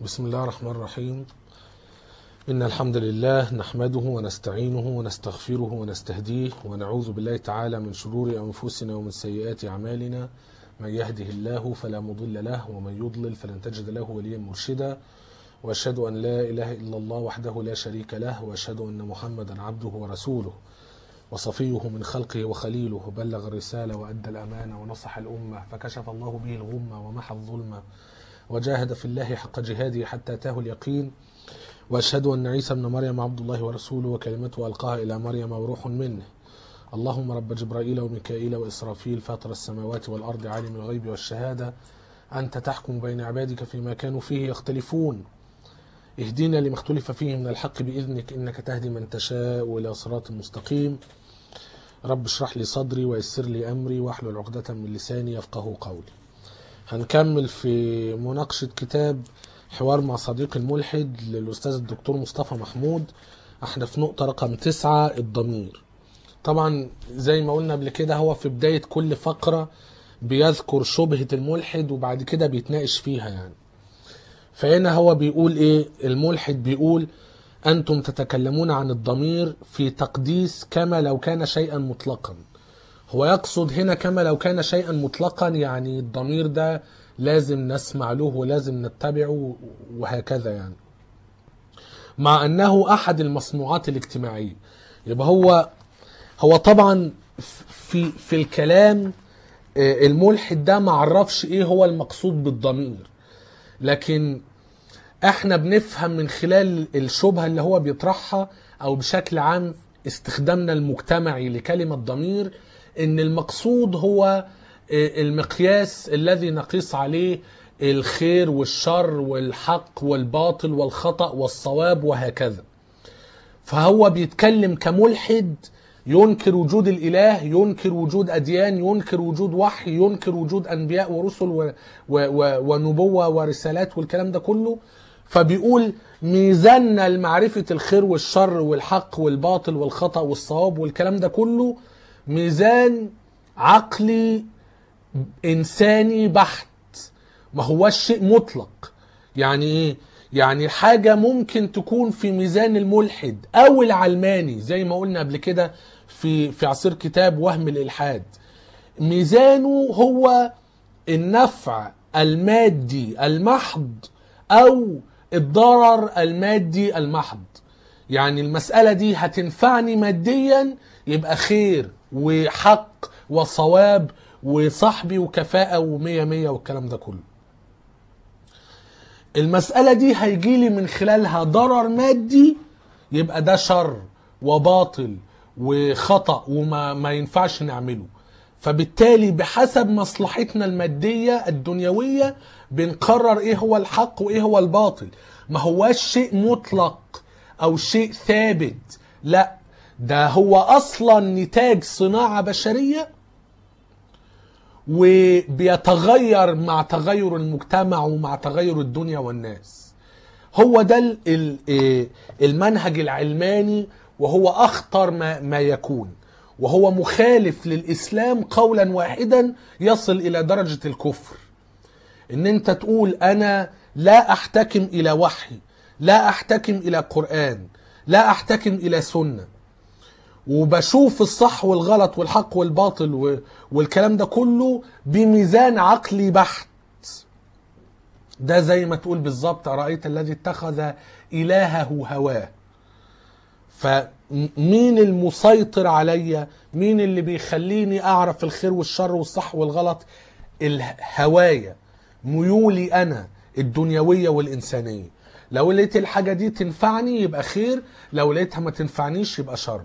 بسم الله الرحمن الرحيم إن الحمد لله نحمده ونستعينه ونستغفره ونستهديه ونعوذ بالله تعالى من شرور أنفسنا ومن سيئات أعمالنا من يهده الله فلا مضل له ومن يضلل فلن تجد له وليا مرشدا وأشهد أن لا إله إلا الله وحده لا شريك له وأشهد أن محمدا عبده ورسوله وصفيه من خلقه وخليله بلغ الرسالة وأدى الأمانة ونصح الأمة فكشف الله به الغمة ومحى الظلمة وجاهد في الله حق جهاده حتى أتاه اليقين وأشهد أن عيسى ابن مريم عبد الله ورسوله وكلمته ألقاها إلى مريم وروح منه اللهم رب جبرائيل وميكائيل وإسرافيل فاطر السماوات والأرض عالم الغيب والشهادة أنت تحكم بين عبادك فيما كانوا فيه يختلفون اهدنا لما اختلف فيه من الحق بإذنك إنك تهدي من تشاء إلى صراط مستقيم رب اشرح لي صدري ويسر لي أمري واحلل عقدة من لساني يفقه قولي هنكمل في مناقشة كتاب حوار مع صديق الملحد للأستاذ الدكتور مصطفى محمود احنا في نقطة رقم تسعة الضمير طبعا زي ما قلنا قبل كده هو في بداية كل فقرة بيذكر شبهة الملحد وبعد كده بيتناقش فيها يعني فهنا هو بيقول ايه الملحد بيقول انتم تتكلمون عن الضمير في تقديس كما لو كان شيئا مطلقا هو يقصد هنا كما لو كان شيئا مطلقا يعني الضمير ده لازم نسمع له ولازم نتبعه وهكذا يعني مع انه احد المصنوعات الاجتماعيه يبقى هو هو طبعا في في الكلام الملحد ده ما عرفش ايه هو المقصود بالضمير لكن احنا بنفهم من خلال الشبهه اللي هو بيطرحها او بشكل عام استخدامنا المجتمعي لكلمه ضمير ان المقصود هو المقياس الذي نقيس عليه الخير والشر والحق والباطل والخطا والصواب وهكذا فهو بيتكلم كملحد ينكر وجود الاله ينكر وجود اديان ينكر وجود وحي ينكر وجود انبياء ورسل و و و ونبوه ورسالات والكلام ده كله فبيقول ميزاننا لمعرفه الخير والشر والحق والباطل والخطا والصواب والكلام ده كله ميزان عقلي انساني بحت ما هوش شيء مطلق يعني ايه يعني حاجة ممكن تكون في ميزان الملحد أو العلماني زي ما قلنا قبل كده في في عصير كتاب وهم الإلحاد ميزانه هو النفع المادي المحض أو الضرر المادي المحض يعني المسألة دي هتنفعني ماديا يبقى خير وحق وصواب وصاحبي وكفاءة ومية مية والكلام ده كله المسألة دي هيجيلي من خلالها ضرر مادي يبقى ده شر وباطل وخطأ وما ما ينفعش نعمله فبالتالي بحسب مصلحتنا المادية الدنيوية بنقرر ايه هو الحق وايه هو الباطل ما هواش شيء مطلق او شيء ثابت لا ده هو اصلا نتاج صناعة بشرية وبيتغير مع تغير المجتمع ومع تغير الدنيا والناس هو ده المنهج العلماني وهو اخطر ما, ما يكون وهو مخالف للاسلام قولا واحدا يصل الى درجه الكفر ان انت تقول انا لا احتكم الى وحي لا احتكم الى قران لا احتكم الى سنه وبشوف الصح والغلط والحق والباطل والكلام ده كله بميزان عقلي بحت ده زي ما تقول بالظبط أرأيت الذي اتخذ إلهه هواه فمين المسيطر عليا مين اللي بيخليني أعرف الخير والشر والصح والغلط الهواية ميولي أنا الدنيوية والإنسانية لو لقيت الحاجة دي تنفعني يبقى خير لو لقيتها ما تنفعنيش يبقى شر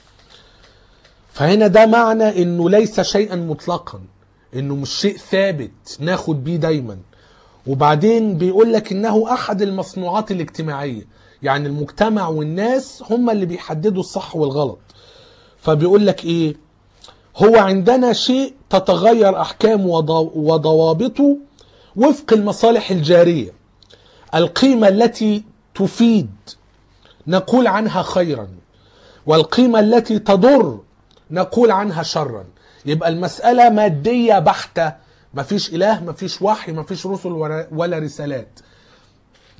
فهنا ده معنى انه ليس شيئا مطلقا انه مش شيء ثابت ناخد بيه دايما وبعدين بيقول لك انه احد المصنوعات الاجتماعيه يعني المجتمع والناس هم اللي بيحددوا الصح والغلط فبيقول لك ايه هو عندنا شيء تتغير احكامه وضوابطه وفق المصالح الجاريه القيمه التي تفيد نقول عنها خيرا والقيمه التي تضر نقول عنها شرا يبقى المسألة مادية بحتة مفيش إله مفيش وحي مفيش رسل ولا رسالات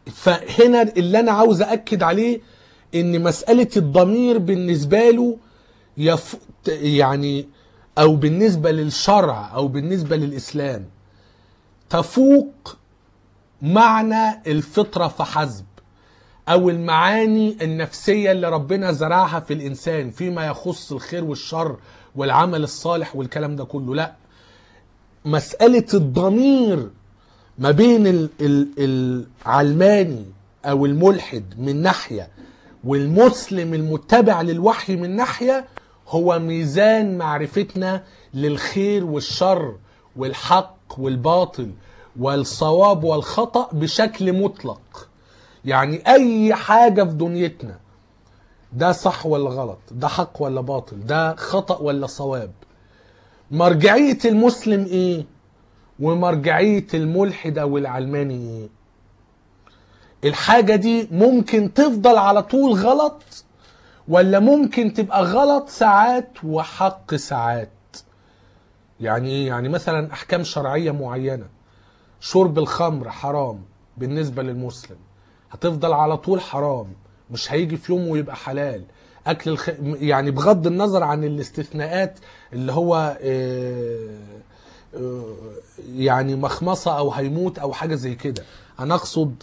فهنا اللي انا عاوز اكد عليه ان مساله الضمير بالنسبه له يف... يعني او بالنسبه للشرع او بالنسبه للاسلام تفوق معنى الفطره فحسب او المعاني النفسيه اللي ربنا زرعها في الانسان فيما يخص الخير والشر والعمل الصالح والكلام ده كله لا مساله الضمير ما بين ال- ال- العلماني او الملحد من ناحيه والمسلم المتبع للوحي من ناحيه هو ميزان معرفتنا للخير والشر والحق والباطل والصواب والخطا بشكل مطلق يعني اي حاجه في دنيتنا ده صح ولا غلط ده حق ولا باطل ده خطا ولا صواب مرجعيه المسلم ايه ومرجعيه الملحد او العلماني ايه الحاجه دي ممكن تفضل على طول غلط ولا ممكن تبقى غلط ساعات وحق ساعات يعني ايه يعني مثلا احكام شرعيه معينه شرب الخمر حرام بالنسبه للمسلم هتفضل على طول حرام مش هيجي في يوم ويبقى حلال اكل الخ... يعني بغض النظر عن الاستثناءات اللي هو آه، آه، يعني مخمصه او هيموت او حاجه زي كده انا اقصد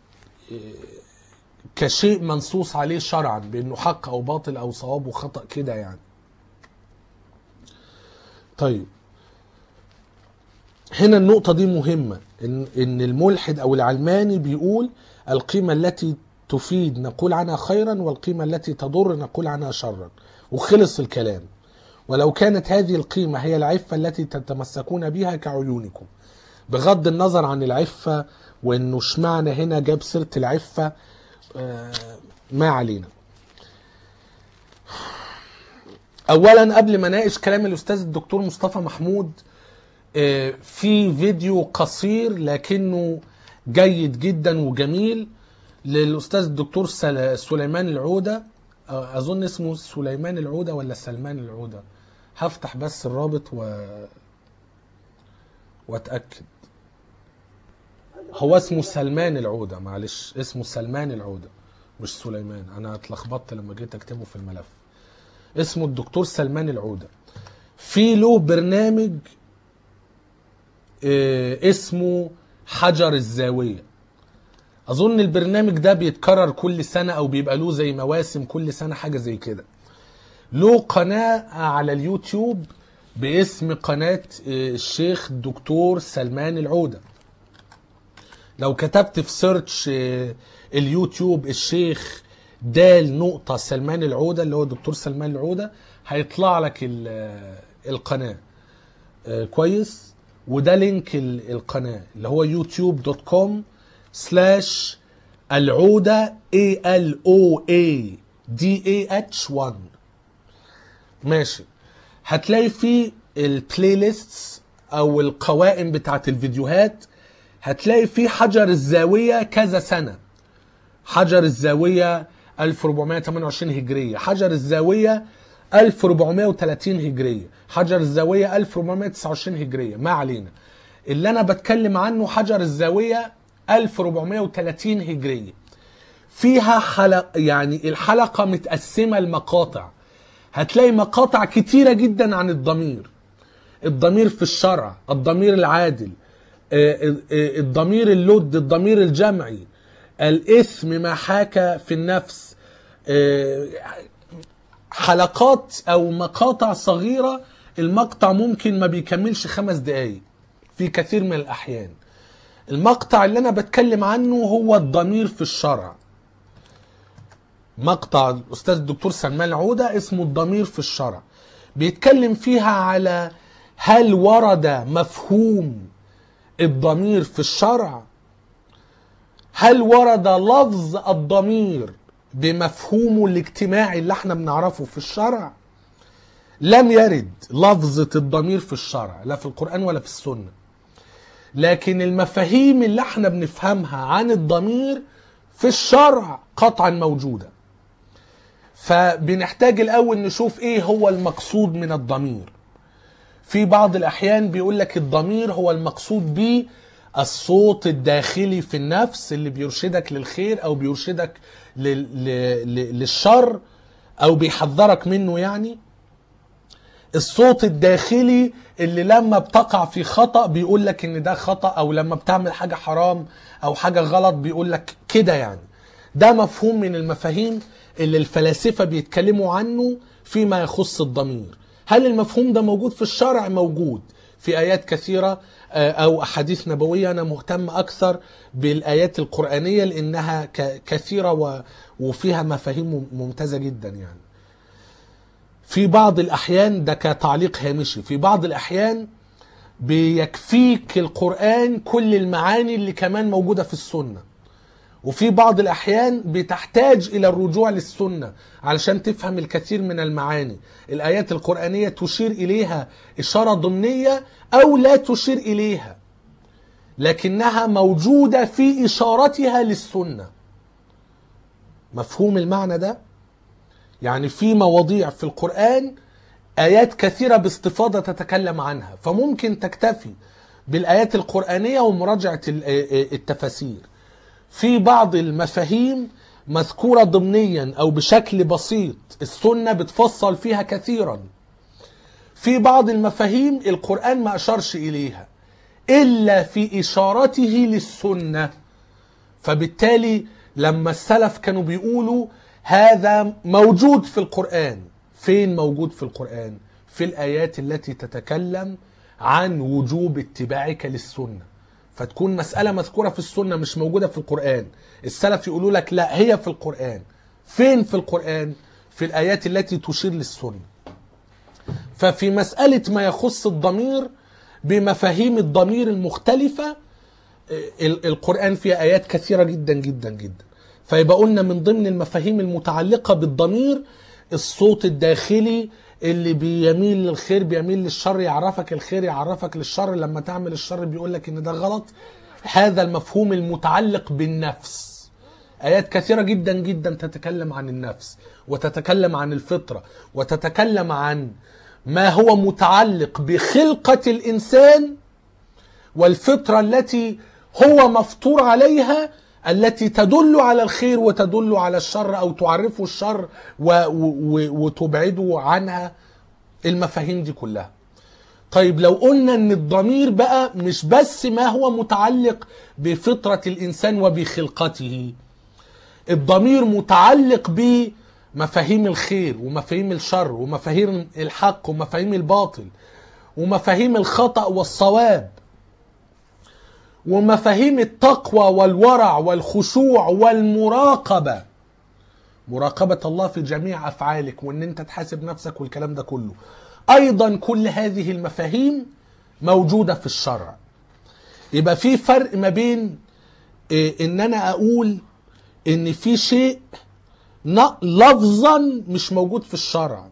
كشيء منصوص عليه شرعا بانه حق او باطل او صواب وخطا كده يعني طيب هنا النقطة دي مهمة إن, إن الملحد أو العلماني بيقول القيمة التي تفيد نقول عنها خيرا والقيمة التي تضر نقول عنها شرا وخلص الكلام ولو كانت هذه القيمة هي العفة التي تتمسكون بها كعيونكم بغض النظر عن العفة وإنه اشمعنى هنا جاب سيرة العفة آه، ما علينا أولا قبل ما ناقش كلام الأستاذ الدكتور مصطفى محمود آه، في فيديو قصير لكنه جيد جدا وجميل للاستاذ الدكتور سل- سليمان العوده آه، اظن اسمه سليمان العوده ولا سلمان العوده هفتح بس الرابط و واتاكد هو اسمه سلمان العوده معلش اسمه سلمان العوده مش سليمان انا اتلخبطت لما جيت اكتبه في الملف اسمه الدكتور سلمان العوده في له برنامج آه، اسمه حجر الزاوية أظن البرنامج ده بيتكرر كل سنة أو بيبقى له زي مواسم كل سنة حاجة زي كده له قناة على اليوتيوب باسم قناة آه، الشيخ الدكتور سلمان العودة لو كتبت في سيرش آه، اليوتيوب الشيخ دال نقطة سلمان العودة اللي هو الدكتور سلمان العودة هيطلع لك ال- آه، القناة آه، كويس وده لينك ال- القناة اللي هو يوتيوب دوت كوم سلاش العودة A L O A D A H 1 ماشي هتلاقي في البلاي ليست او القوائم بتاعت الفيديوهات هتلاقي في حجر الزاوية كذا سنة حجر الزاوية 1428 هجرية حجر الزاوية 1430 هجرية حجر الزاوية 1429 هجرية ما علينا اللي أنا بتكلم عنه حجر الزاوية 1430 هجرية فيها حلقة يعني الحلقة متقسمة لمقاطع هتلاقي مقاطع كتيرة جدا عن الضمير الضمير في الشرع الضمير العادل آه، آه، آه، الضمير اللد الضمير الجمعي الإثم ما حاك في النفس آه، حلقات أو مقاطع صغيرة المقطع ممكن ما بيكملش خمس دقايق في كثير من الأحيان المقطع اللي أنا بتكلم عنه هو الضمير في الشرع مقطع الأستاذ الدكتور سلمان عودة اسمه الضمير في الشرع بيتكلم فيها على هل ورد مفهوم الضمير في الشرع هل ورد لفظ الضمير بمفهومه الاجتماعي اللي احنا بنعرفه في الشرع لم يرد لفظة الضمير في الشرع لا في القرآن ولا في السنة لكن المفاهيم اللي احنا بنفهمها عن الضمير في الشرع قطعا موجودة فبنحتاج الأول نشوف ايه هو المقصود من الضمير في بعض الأحيان بيقول لك الضمير هو المقصود به الصوت الداخلي في النفس اللي بيرشدك للخير او بيرشدك لل... ل... ل... للشر او بيحذرك منه يعني الصوت الداخلي اللي لما بتقع في خطأ بيقول لك ان ده خطأ او لما بتعمل حاجة حرام او حاجة غلط بيقول لك كده يعني ده مفهوم من المفاهيم اللي الفلاسفة بيتكلموا عنه فيما يخص الضمير هل المفهوم ده موجود في الشرع موجود في آيات كثيرة آه، أو أحاديث نبوية أنا مهتم أكثر بالآيات القرآنية لأنها ك- كثيرة و- وفيها مفاهيم ممتازة جدا يعني في بعض الأحيان ده كتعليق هامشي في بعض الأحيان بيكفيك القرآن كل المعاني اللي كمان موجودة في السنة وفي بعض الأحيان بتحتاج إلى الرجوع للسنة علشان تفهم الكثير من المعاني الآيات القرآنية تشير إليها إشارة ضمنية أو لا تشير إليها لكنها موجودة في إشارتها للسنة مفهوم المعنى ده؟ يعني في مواضيع في القرآن آيات كثيرة باستفاضة تتكلم عنها فممكن تكتفي بالآيات القرآنية ومراجعة ال- التفاسير في بعض المفاهيم مذكورة ضمنيا أو بشكل بسيط السنة بتفصل فيها كثيرا في بعض المفاهيم القرآن ما أشارش إليها إلا في إشارته للسنة فبالتالي لما السلف كانوا بيقولوا هذا موجود في القرآن فين موجود في القرآن في الآيات التي تتكلم عن وجوب اتباعك للسنة فتكون مسألة مذكورة في السنة مش موجودة في القرآن السلف يقولوا لك لا هي في القرآن فين في القرآن في الآيات التي تشير للسنة ففي مسألة ما يخص الضمير بمفاهيم الضمير المختلفة ال- القرآن فيه آيات كثيرة جدا جدا جدا فيبقى قلنا من ضمن المفاهيم المتعلقة بالضمير الصوت الداخلي اللي بيميل للخير بيميل للشر يعرفك الخير يعرفك للشر لما تعمل الشر بيقول لك ان ده غلط هذا المفهوم المتعلق بالنفس آيات كثيرة جدا جدا تتكلم عن النفس وتتكلم عن الفطرة وتتكلم عن ما هو متعلق بخلقة الإنسان والفطرة التي هو مفطور عليها التي تدل على الخير وتدل على الشر أو تعرفه الشر و و وتبعده عنها المفاهيم دي كلها طيب لو قلنا ان الضمير بقى مش بس ما هو متعلق بفطرة الإنسان وبخلقته الضمير متعلق بمفاهيم الخير ومفاهيم الشر ومفاهيم الحق ومفاهيم الباطل ومفاهيم الخطأ والصواب ومفاهيم التقوى والورع والخشوع والمراقبة مراقبة الله في جميع أفعالك وإن أنت تحاسب نفسك والكلام ده كله أيضا كل هذه المفاهيم موجودة في الشرع يبقى في فرق ما بين إيه إن أنا أقول إن في شيء ن- لفظا مش موجود في الشرع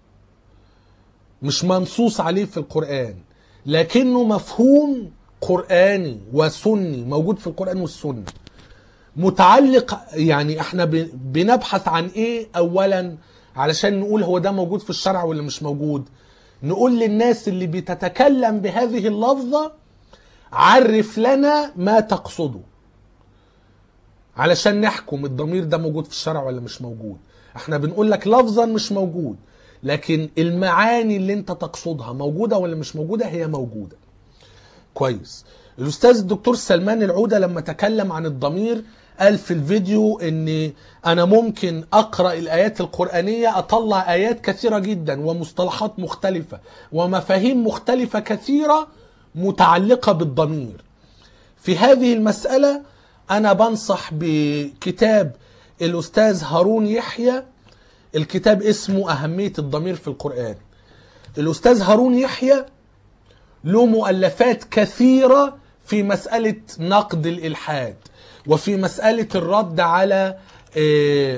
مش منصوص عليه في القرآن لكنه مفهوم قرآني وسني موجود في القرآن والسنة متعلق يعني احنا ب- بنبحث عن ايه اولا علشان نقول هو ده موجود في الشرع ولا مش موجود نقول للناس اللي بتتكلم بهذه اللفظة عرف لنا ما تقصده علشان نحكم الضمير ده موجود في الشرع ولا مش موجود احنا بنقول لك لفظا مش موجود لكن المعاني اللي انت تقصدها موجودة ولا مش موجودة هي موجودة كويس الاستاذ الدكتور سلمان العودة لما تكلم عن الضمير قال في الفيديو ان انا ممكن اقرا الايات القرانيه اطلع ايات كثيره جدا ومصطلحات مختلفه ومفاهيم مختلفه كثيره متعلقه بالضمير في هذه المساله انا بنصح بكتاب الاستاذ هارون يحيى الكتاب اسمه اهميه الضمير في القران الاستاذ هارون يحيى له مؤلفات كثيرة في مسألة نقد الإلحاد وفي مسألة الرد على آه،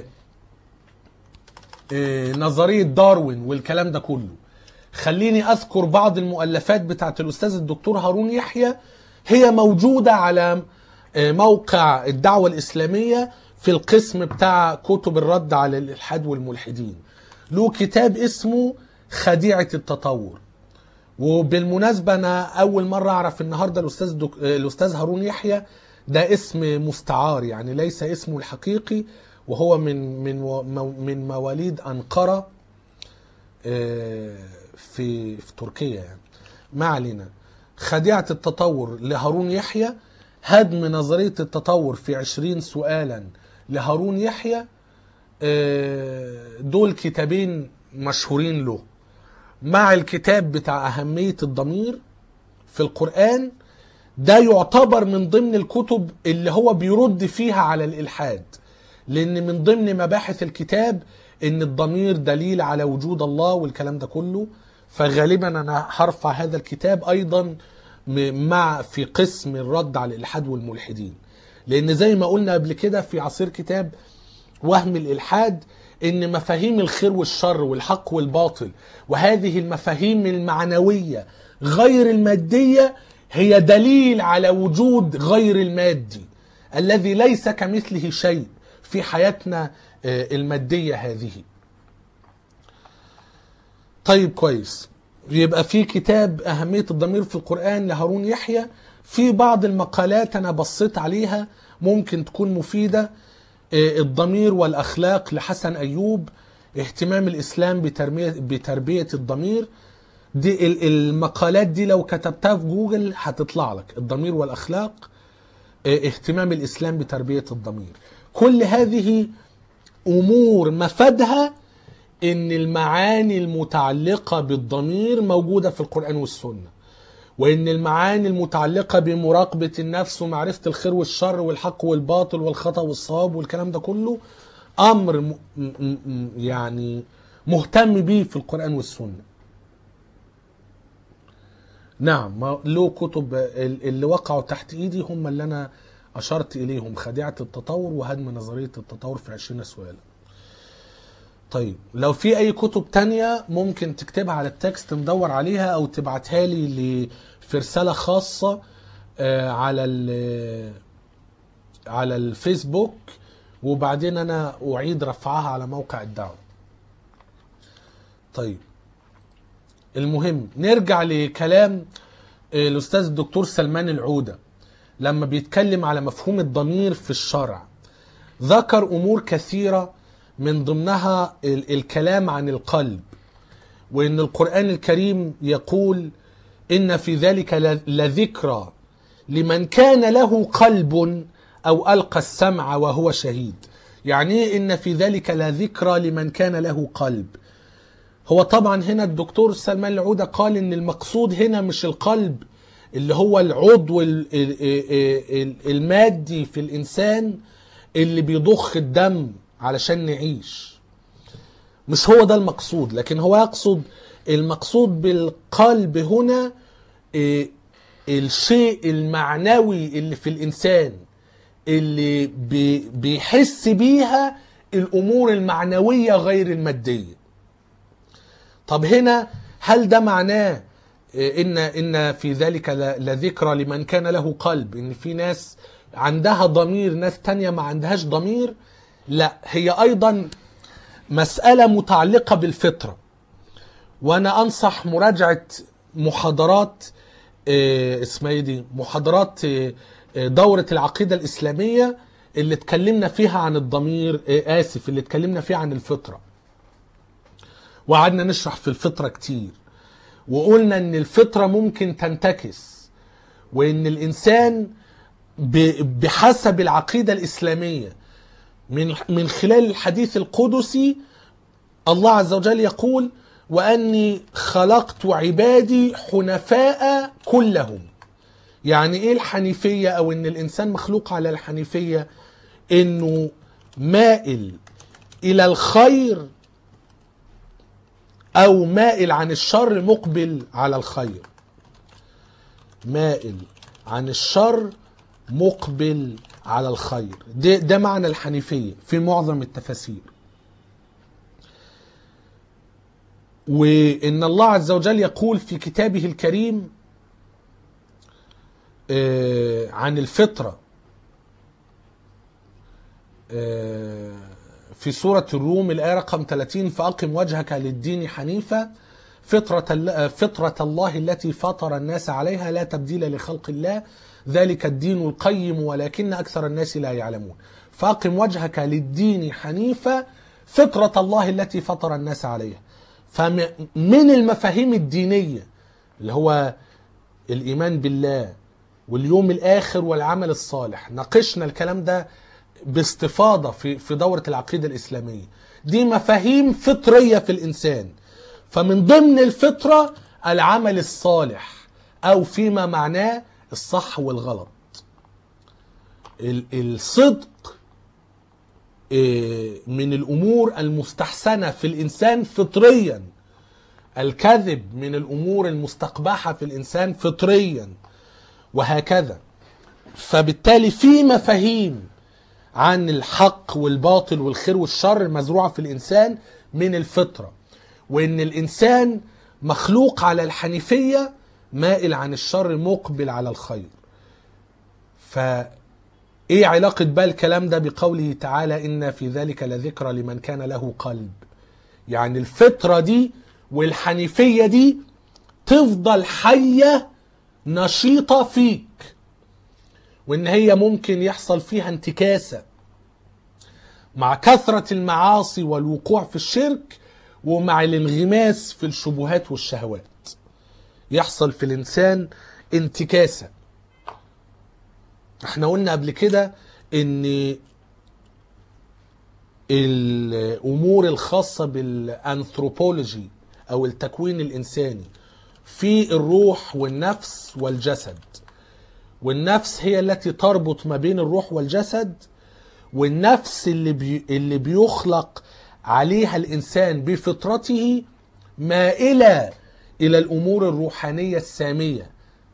آه، نظرية داروين والكلام ده كله خليني أذكر بعض المؤلفات بتاعت الأستاذ الدكتور هارون يحيى هي موجودة على آه، موقع الدعوة الإسلامية في القسم بتاع كتب الرد على الإلحاد والملحدين له كتاب اسمه خديعة التطور وبالمناسبة أنا أول مرة أعرف النهاردة الأستاذ دك... الأستاذ هارون يحيى ده اسم مستعار يعني ليس اسمه الحقيقي وهو من من و- مو- من مواليد أنقرة آه، في في تركيا يعني ما علينا خديعة التطور لهارون يحيى هدم نظرية التطور في عشرين سؤالا لهارون يحيى آه، دول كتابين مشهورين له مع الكتاب بتاع أهمية الضمير في القرآن ده يعتبر من ضمن الكتب اللي هو بيرد فيها على الإلحاد لأن من ضمن مباحث الكتاب إن الضمير دليل على وجود الله والكلام ده كله فغالبا أنا هرفع هذا الكتاب أيضا م- مع في قسم الرد على الإلحاد والملحدين لأن زي ما قلنا قبل كده في عصير كتاب وهم الإلحاد إن مفاهيم الخير والشر والحق والباطل وهذه المفاهيم المعنوية غير المادية هي دليل على وجود غير المادي الذي ليس كمثله شيء في حياتنا آه، المادية هذه طيب كويس يبقى في كتاب أهمية الضمير في القرآن لهارون يحيى في بعض المقالات أنا بصيت عليها ممكن تكون مفيدة آه، الضمير والأخلاق لحسن أيوب اهتمام الإسلام بتربية, بتربية الضمير دي ال- المقالات دي لو كتبتها في جوجل هتطلع لك الضمير والأخلاق آه، اهتمام الإسلام بتربية الضمير كل هذه أمور مفادها ان المعاني المتعلقة بالضمير موجودة في القرآن والسنة وان المعاني المتعلقة بمراقبة النفس ومعرفة الخير والشر والحق والباطل والخطأ والصواب والكلام ده كله امر م م م يعني مهتم بيه في القرآن والسنة نعم ما له كتب ال- اللي وقعوا تحت ايدي هم اللي انا اشرت اليهم خديعة التطور وهدم نظرية التطور في 20 سؤال طيب لو في اي كتب تانية ممكن تكتبها على التكست ندور عليها او تبعتها لي ل- في رسالة خاصة آه، على ال- على الفيسبوك وبعدين انا اعيد رفعها على موقع الدعوة طيب المهم نرجع لكلام آه، الاستاذ الدكتور سلمان العودة لما بيتكلم على مفهوم الضمير في الشرع ذكر امور كثيره من ضمنها ال- الكلام عن القلب وان القران الكريم يقول ان في ذلك ل- لذكرى لمن كان له قلب او القى السمع وهو شهيد يعني ايه ان في ذلك لذكرى لمن كان له قلب هو طبعا هنا الدكتور سلمان العودة قال ان المقصود هنا مش القلب اللي هو العضو ال- ال- ال- المادي في الانسان اللي بيضخ الدم علشان نعيش مش هو ده المقصود لكن هو يقصد المقصود بالقلب هنا إيه، الشيء المعنوي اللي في الانسان اللي بي- بيحس بيها الامور المعنويه غير الماديه طب هنا هل ده معناه إيه، ان ان في ذلك ل- لذكرى لمن كان له قلب ان في ناس عندها ضمير ناس تانية ما عندهاش ضمير لا هي ايضا مسألة متعلقة بالفطرة وانا انصح مراجعة محاضرات آه، اسمها ايه دي محاضرات آه، آه، دورة العقيدة الإسلامية اللي اتكلمنا فيها عن الضمير آه، آسف اللي اتكلمنا فيها عن الفطرة وقعدنا نشرح في الفطرة كتير وقلنا ان الفطرة ممكن تنتكس وان الانسان ب- بحسب العقيدة الإسلامية من من خلال الحديث القدسي الله عز وجل يقول واني خلقت عبادي حنفاء كلهم يعني ايه الحنيفيه او ان الانسان مخلوق على الحنيفيه انه مائل الى الخير او مائل عن الشر مقبل على الخير مائل عن الشر مقبل على الخير ده, ده معنى الحنيفيه في معظم التفاسير وان الله عز وجل يقول في كتابه الكريم آه، عن الفطره آه، في سورة الروم الآية رقم 30 فأقم وجهك للدين حنيفا فطرة, ال- فطرة الله التي فطر الناس عليها لا تبديل لخلق الله ذلك الدين القيم ولكن أكثر الناس لا يعلمون فأقم وجهك للدين حنيفا فطرة الله التي فطر الناس عليها فمن المفاهيم الدينية اللي هو الإيمان بالله واليوم الآخر والعمل الصالح ناقشنا الكلام ده باستفاضة في في دورة العقيدة الإسلامية دي مفاهيم فطرية في الإنسان فمن ضمن الفطرة العمل الصالح أو فيما معناه الصح والغلط ال- الصدق إيه، من الأمور المستحسنة في الإنسان فطريا الكذب من الأمور المستقبحة في الإنسان فطريا وهكذا فبالتالي في مفاهيم عن الحق والباطل والخير والشر مزروعة في الإنسان من الفطرة وإن الإنسان مخلوق على الحنيفية مائل عن الشر مقبل على الخير فإيه علاقة بقى الكلام ده بقوله تعالى إن في ذلك لذكرى لمن كان له قلب يعني الفطرة دي والحنيفية دي تفضل حية نشيطة فيك وإن هي ممكن يحصل فيها انتكاسة مع كثرة المعاصي والوقوع في الشرك ومع الانغماس في الشبهات والشهوات يحصل في الإنسان انتكاسة احنا قلنا قبل كده ان الامور الخاصة بالانثروبولوجي او التكوين الانساني في الروح والنفس والجسد والنفس هي التي تربط ما بين الروح والجسد والنفس اللي بي اللي بيخلق عليها الانسان بفطرته مائله الى الامور الروحانيه الساميه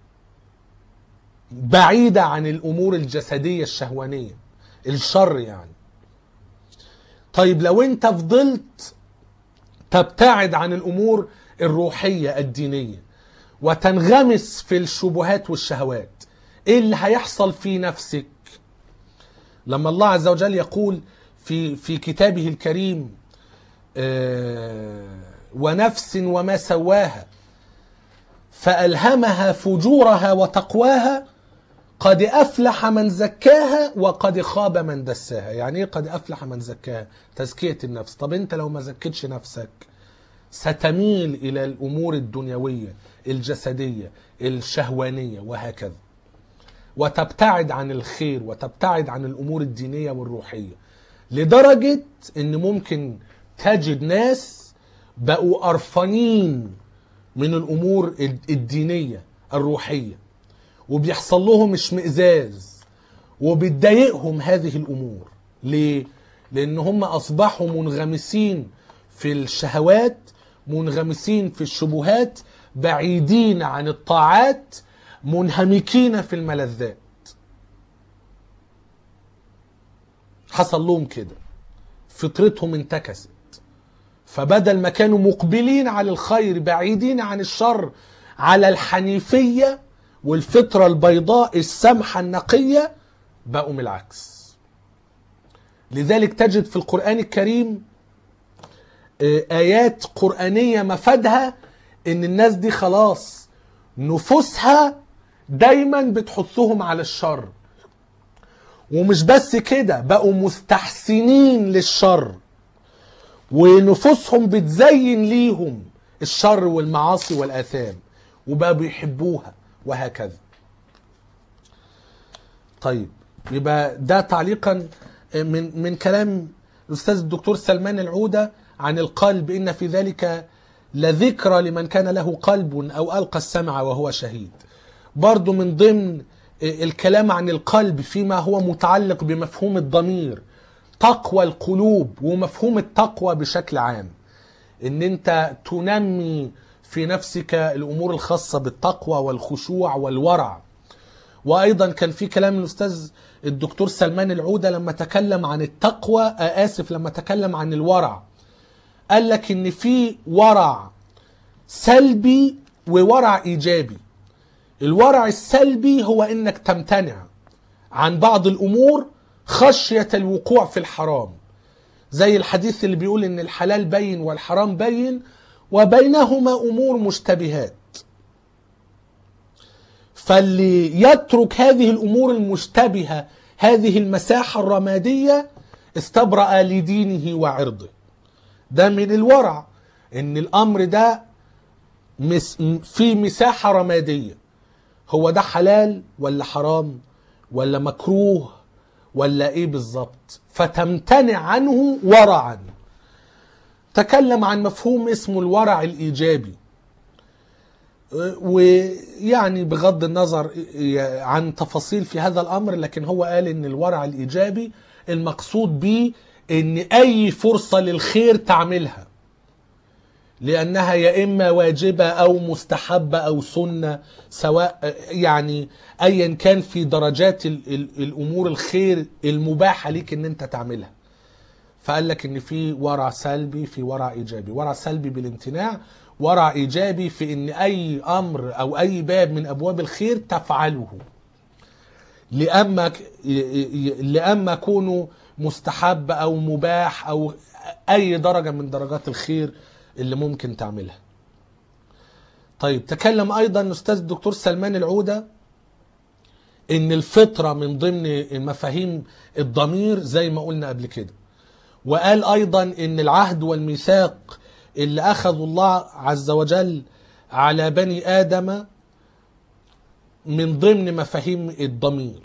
بعيده عن الامور الجسديه الشهوانيه الشر يعني طيب لو انت فضلت تبتعد عن الامور الروحيه الدينيه وتنغمس في الشبهات والشهوات ايه اللي هيحصل في نفسك لما الله عز وجل يقول في في كتابه الكريم آه، ونفس وما سواها فألهمها فجورها وتقواها قد أفلح من زكاها وقد خاب من دساها يعني إيه قد أفلح من زكاها تزكية النفس طب أنت لو ما زكيتش نفسك ستميل إلى الأمور الدنيوية الجسدية الشهوانية وهكذا وتبتعد عن الخير وتبتعد عن الامور الدينيه والروحيه لدرجه ان ممكن تجد ناس بقوا قرفانين من الامور الدينيه الروحيه وبيحصل لهم اشمئزاز وبتضايقهم هذه الامور ليه لان هم اصبحوا منغمسين في الشهوات منغمسين في الشبهات بعيدين عن الطاعات منهمكين في الملذات حصل لهم كده فطرتهم انتكست فبدل ما كانوا مقبلين على الخير بعيدين عن الشر على الحنيفية والفطرة البيضاء السمحة النقية بقوا من العكس لذلك تجد في القرآن الكريم آيات قرآنية مفادها إن الناس دي خلاص نفوسها دايما بتحثهم على الشر ومش بس كده بقوا مستحسنين للشر ونفوسهم بتزين ليهم الشر والمعاصي والآثام وبقى بيحبوها وهكذا طيب يبقى ده تعليقا من من كلام الاستاذ الدكتور سلمان العوده عن القلب ان في ذلك لذكرى لمن كان له قلب او القى السمع وهو شهيد برضو من ضمن الكلام عن القلب فيما هو متعلق بمفهوم الضمير تقوى القلوب ومفهوم التقوى بشكل عام ان انت تنمي في نفسك الامور الخاصه بالتقوى والخشوع والورع وايضا كان في كلام الاستاذ الدكتور سلمان العوده لما تكلم عن التقوى اسف لما تكلم عن الورع قال لك ان في ورع سلبي وورع ايجابي الورع السلبي هو انك تمتنع عن بعض الامور خشيه الوقوع في الحرام زي الحديث اللي بيقول ان الحلال بين والحرام بين وبينهما امور مشتبهات فاللي يترك هذه الامور المشتبهه هذه المساحه الرماديه استبرأ لدينه وعرضه ده من الورع ان الامر ده مس في مساحه رماديه هو ده حلال ولا حرام ولا مكروه ولا ايه بالظبط فتمتنع عنه ورعا تكلم عن مفهوم اسمه الورع الايجابي ويعني بغض النظر عن تفاصيل في هذا الامر لكن هو قال ان الورع الايجابي المقصود به ان اي فرصه للخير تعملها لانها يا اما واجبه او مستحبه او سنه سواء يعني ايا كان في درجات ال ال الامور الخير المباحه ليك ان انت تعملها فقال لك ان في ورع سلبي في ورع ايجابي ورع سلبي بالامتناع ورع ايجابي في ان اي امر او اي باب من ابواب الخير تفعله لاما لاما كونه مستحب او مباح او اي درجه من درجات الخير اللي ممكن تعملها طيب تكلم ايضا الاستاذ الدكتور سلمان العوده ان الفطره من ضمن مفاهيم الضمير زي ما قلنا قبل كده وقال ايضا ان العهد والميثاق اللي اخذوا الله عز وجل على بني ادم من ضمن مفاهيم الضمير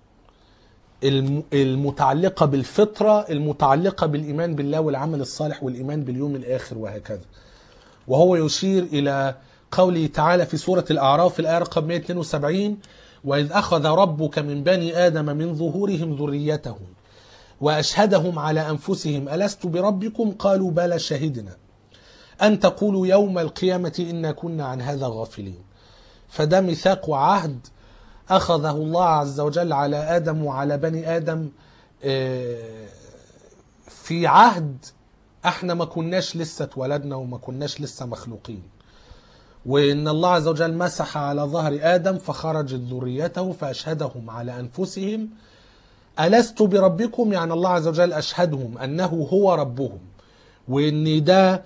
المتعلقة بالفطرة المتعلقة بالإيمان بالله والعمل الصالح والإيمان باليوم الآخر وهكذا وهو يشير إلى قوله تعالى في سورة الأعراف الآية رقم 172 وإذ أخذ ربك من بني آدم من ظهورهم ذريتهم وأشهدهم على أنفسهم ألست بربكم قالوا بلى شهدنا أن تقولوا يوم القيامة إنا كنا عن هذا غافلين فده ميثاق وعهد أخذه الله عز وجل على آدم وعلى بني آدم في عهد احنا ما كناش لسه اتولدنا وما كناش لسه مخلوقين وإن الله عز وجل مسح على ظهر آدم فخرجت ذريته فأشهدهم على أنفسهم ألست بربكم يعني الله عز وجل أشهدهم أنه هو ربهم وإن ده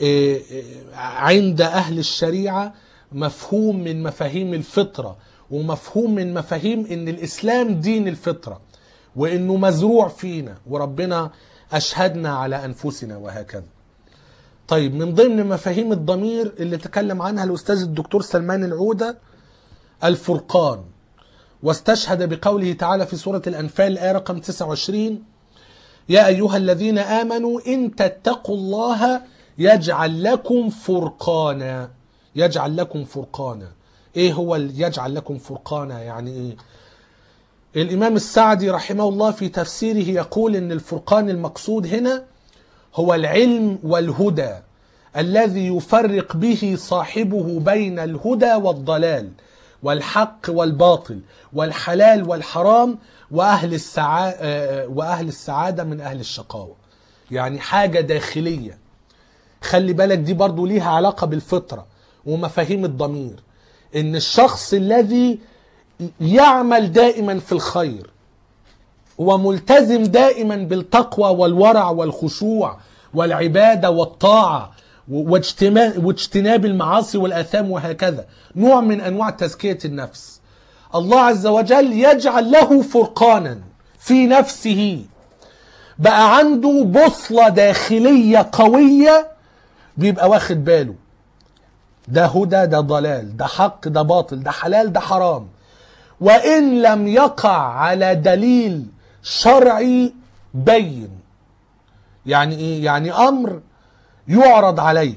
عند أهل الشريعة مفهوم من مفاهيم الفطرة ومفهوم من مفاهيم ان الاسلام دين الفطره وانه مزروع فينا وربنا اشهدنا على انفسنا وهكذا. طيب من ضمن مفاهيم الضمير اللي تكلم عنها الاستاذ الدكتور سلمان العوده الفرقان واستشهد بقوله تعالى في سوره الانفال الايه رقم 29 يا ايها الذين امنوا ان تتقوا الله يجعل لكم فرقانا يجعل لكم فرقانا ايه هو يجعل لكم فرقانا يعني ايه الامام السعدي رحمه الله في تفسيره يقول ان الفرقان المقصود هنا هو العلم والهدى الذي يفرق به صاحبه بين الهدى والضلال والحق والباطل والحلال والحرام واهل السعاده واهل السعاده من اهل الشقاوه يعني حاجه داخليه خلي بالك دي برضو ليها علاقه بالفطره ومفاهيم الضمير ان الشخص الذي يعمل دائما في الخير وملتزم دائما بالتقوى والورع والخشوع والعباده والطاعه واجتناب المعاصي والاثام وهكذا نوع من انواع تزكيه النفس الله عز وجل يجعل له فرقانا في نفسه بقى عنده بوصله داخليه قويه بيبقى واخد باله ده هدى ده ضلال ده حق ده باطل ده حلال ده حرام وان لم يقع على دليل شرعي بين يعني ايه يعني امر يعرض عليك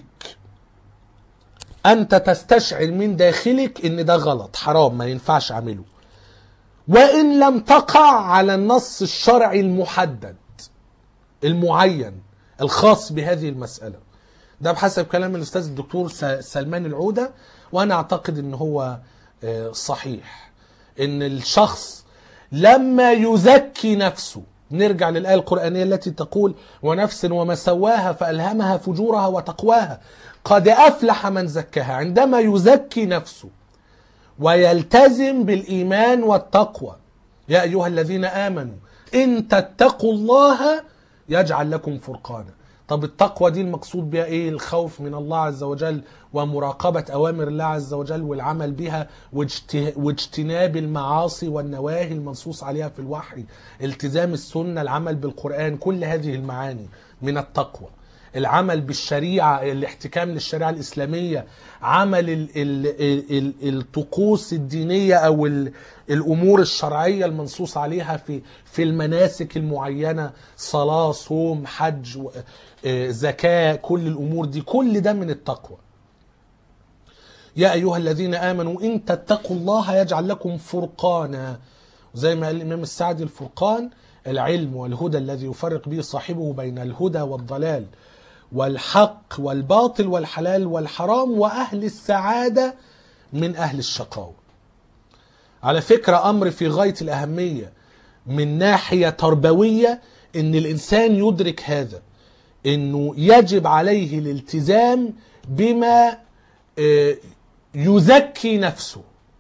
انت تستشعر من داخلك ان ده غلط حرام ما ينفعش اعمله وان لم تقع على النص الشرعي المحدد المعين الخاص بهذه المساله ده بحسب كلام الاستاذ الدكتور سلمان العوده وانا اعتقد ان هو صحيح ان الشخص لما يزكي نفسه نرجع للآية القرآنية التي تقول ونفس وما سواها فألهمها فجورها وتقواها قد أفلح من زكاها عندما يزكي نفسه ويلتزم بالإيمان والتقوى يا أيها الذين آمنوا إن تتقوا الله يجعل لكم فرقانا طب التقوى دي المقصود بها ايه الخوف من الله عز وجل ومراقبة اوامر الله عز وجل والعمل بها واجت- واجتناب المعاصي والنواهي المنصوص عليها في الوحي التزام السنة العمل بالقرآن كل هذه المعاني من التقوى العمل بالشريعة الاحتكام للشريعة الإسلامية عمل ال ال ال ال الطقوس الدينية أو ال الأمور الشرعية المنصوص عليها في في المناسك المعينة صلاة صوم حج و- آه، زكاة كل الأمور دي كل ده من التقوى يا أيها الذين آمنوا إن تتقوا الله يجعل لكم فرقانا زي ما قال الإمام السعدي الفرقان العلم والهدى الذي يفرق به صاحبه بين الهدى والضلال والحق والباطل والحلال والحرام وأهل السعادة من أهل الشقاوة على فكرة أمر في غاية الأهمية من ناحية تربوية إن الإنسان يدرك هذا إنه يجب عليه الالتزام بما آه، يزكي نفسه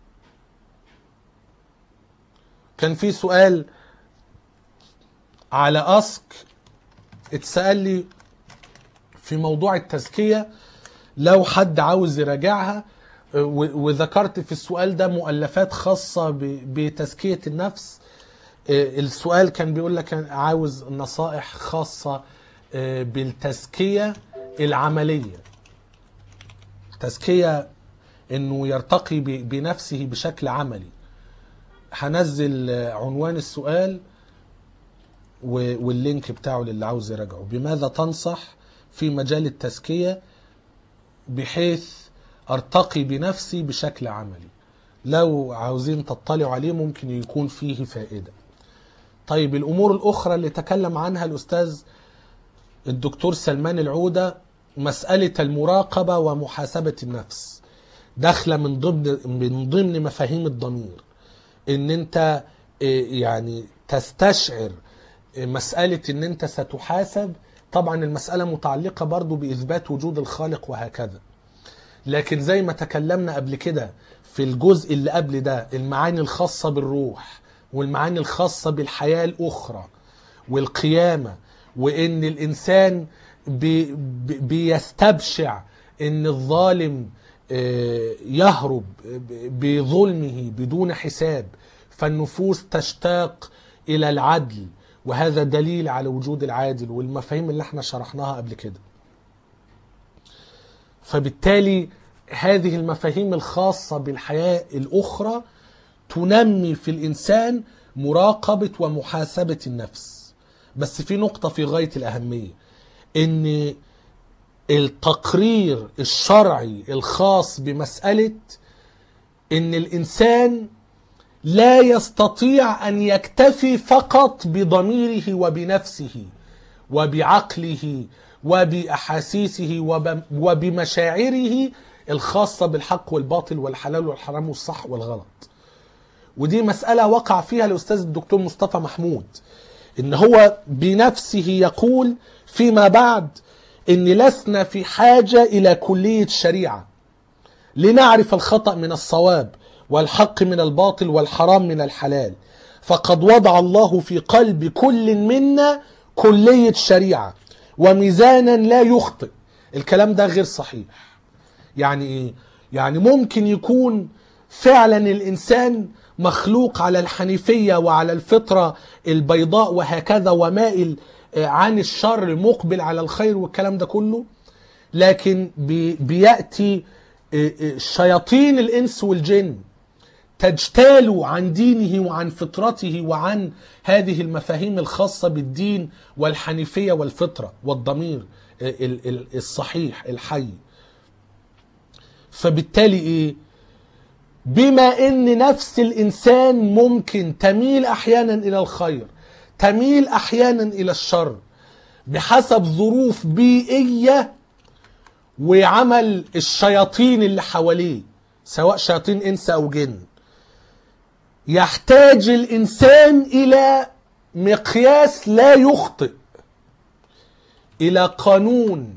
كان في سؤال على أسك اتسأل لي في موضوع التزكية لو حد عاوز يراجعها و- وذكرت في السؤال ده مؤلفات خاصة ب- بتزكية النفس آه، السؤال كان بيقول لك أنا عاوز نصائح خاصة آه، بالتزكية العملية تزكية انه يرتقي ب- بنفسه بشكل عملي هنزل آه، عنوان السؤال و- واللينك بتاعه للي عاوز يراجعه بماذا تنصح في مجال التزكية بحيث ارتقي بنفسي بشكل عملي لو عاوزين تطلعوا عليه ممكن يكون فيه فائدة طيب الأمور الأخرى اللي تكلم عنها الأستاذ الدكتور سلمان العودة مسألة المراقبة ومحاسبة النفس داخلة من ضمن من ضمن مفاهيم الضمير ان انت إيه، يعني تستشعر إيه، مسألة ان انت ستحاسب طبعا المسألة متعلقة برضو بإثبات وجود الخالق وهكذا لكن زي ما تكلمنا قبل كده في الجزء اللي قبل ده المعاني الخاصة بالروح والمعاني الخاصة بالحياة الأخرى والقيامة وإن الإنسان بي بي- بيستبشع إن الظالم آه، يهرب ب- بظلمه بدون حساب فالنفوس تشتاق إلى العدل وهذا دليل على وجود العادل والمفاهيم اللي احنا شرحناها قبل كده فبالتالي هذه المفاهيم الخاصة بالحياة الأخرى تنمي في الإنسان مراقبة ومحاسبة النفس بس في نقطة في غاية الأهمية إن التقرير الشرعي الخاص بمسألة إن الإنسان لا يستطيع أن يكتفي فقط بضميره وبنفسه وبعقله وبأحاسيسه وب- وبمشاعره الخاصة بالحق والباطل والحلال والحرام والصح والغلط ودي مسألة وقع فيها الأستاذ الدكتور مصطفى محمود إن هو بنفسه يقول فيما بعد إن لسنا في حاجة إلى كلية شريعة لنعرف الخطأ من الصواب والحق من الباطل والحرام من الحلال فقد وضع الله في قلب كل منا كلية شريعة وميزانا لا يخطئ الكلام ده غير صحيح يعني ايه يعني ممكن يكون فعلا الانسان مخلوق على الحنيفيه وعلى الفطره البيضاء وهكذا ومائل آه، عن الشر مقبل على الخير والكلام ده كله لكن بي بياتي آه، آه، شياطين الانس والجن تجتال عن دينه وعن فطرته وعن هذه المفاهيم الخاصة بالدين والحنيفية والفطرة والضمير ال- ال- الصحيح الحي فبالتالي ايه بما ان نفس الانسان ممكن تميل احيانا الى الخير تميل احيانا الى الشر بحسب ظروف بيئيه وعمل الشياطين اللي حواليه سواء شياطين انس او جن يحتاج الانسان الى مقياس لا يخطئ الى قانون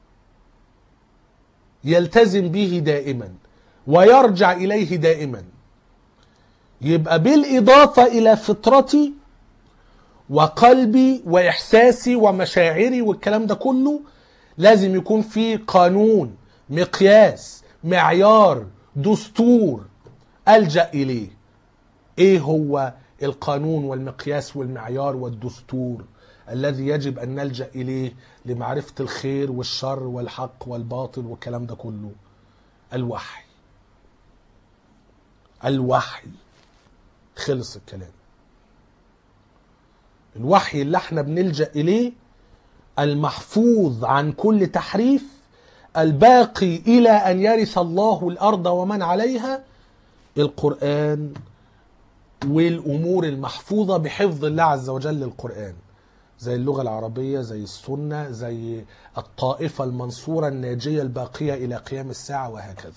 يلتزم به دائما ويرجع اليه دائما يبقى بالاضافه الى فطرتي وقلبي واحساسي ومشاعري والكلام ده كله لازم يكون في قانون مقياس معيار دستور الجا اليه ايه هو القانون والمقياس والمعيار والدستور الذي يجب ان نلجا اليه لمعرفه الخير والشر والحق والباطل والكلام ده كله الوحي الوحي خلص الكلام الوحي اللي احنا بنلجا اليه المحفوظ عن كل تحريف الباقي الى ان يرث الله الارض ومن عليها القران والامور المحفوظه بحفظ الله عز وجل للقران زي اللغه العربيه زي السنه زي الطائفه المنصوره الناجيه الباقيه الى قيام الساعه وهكذا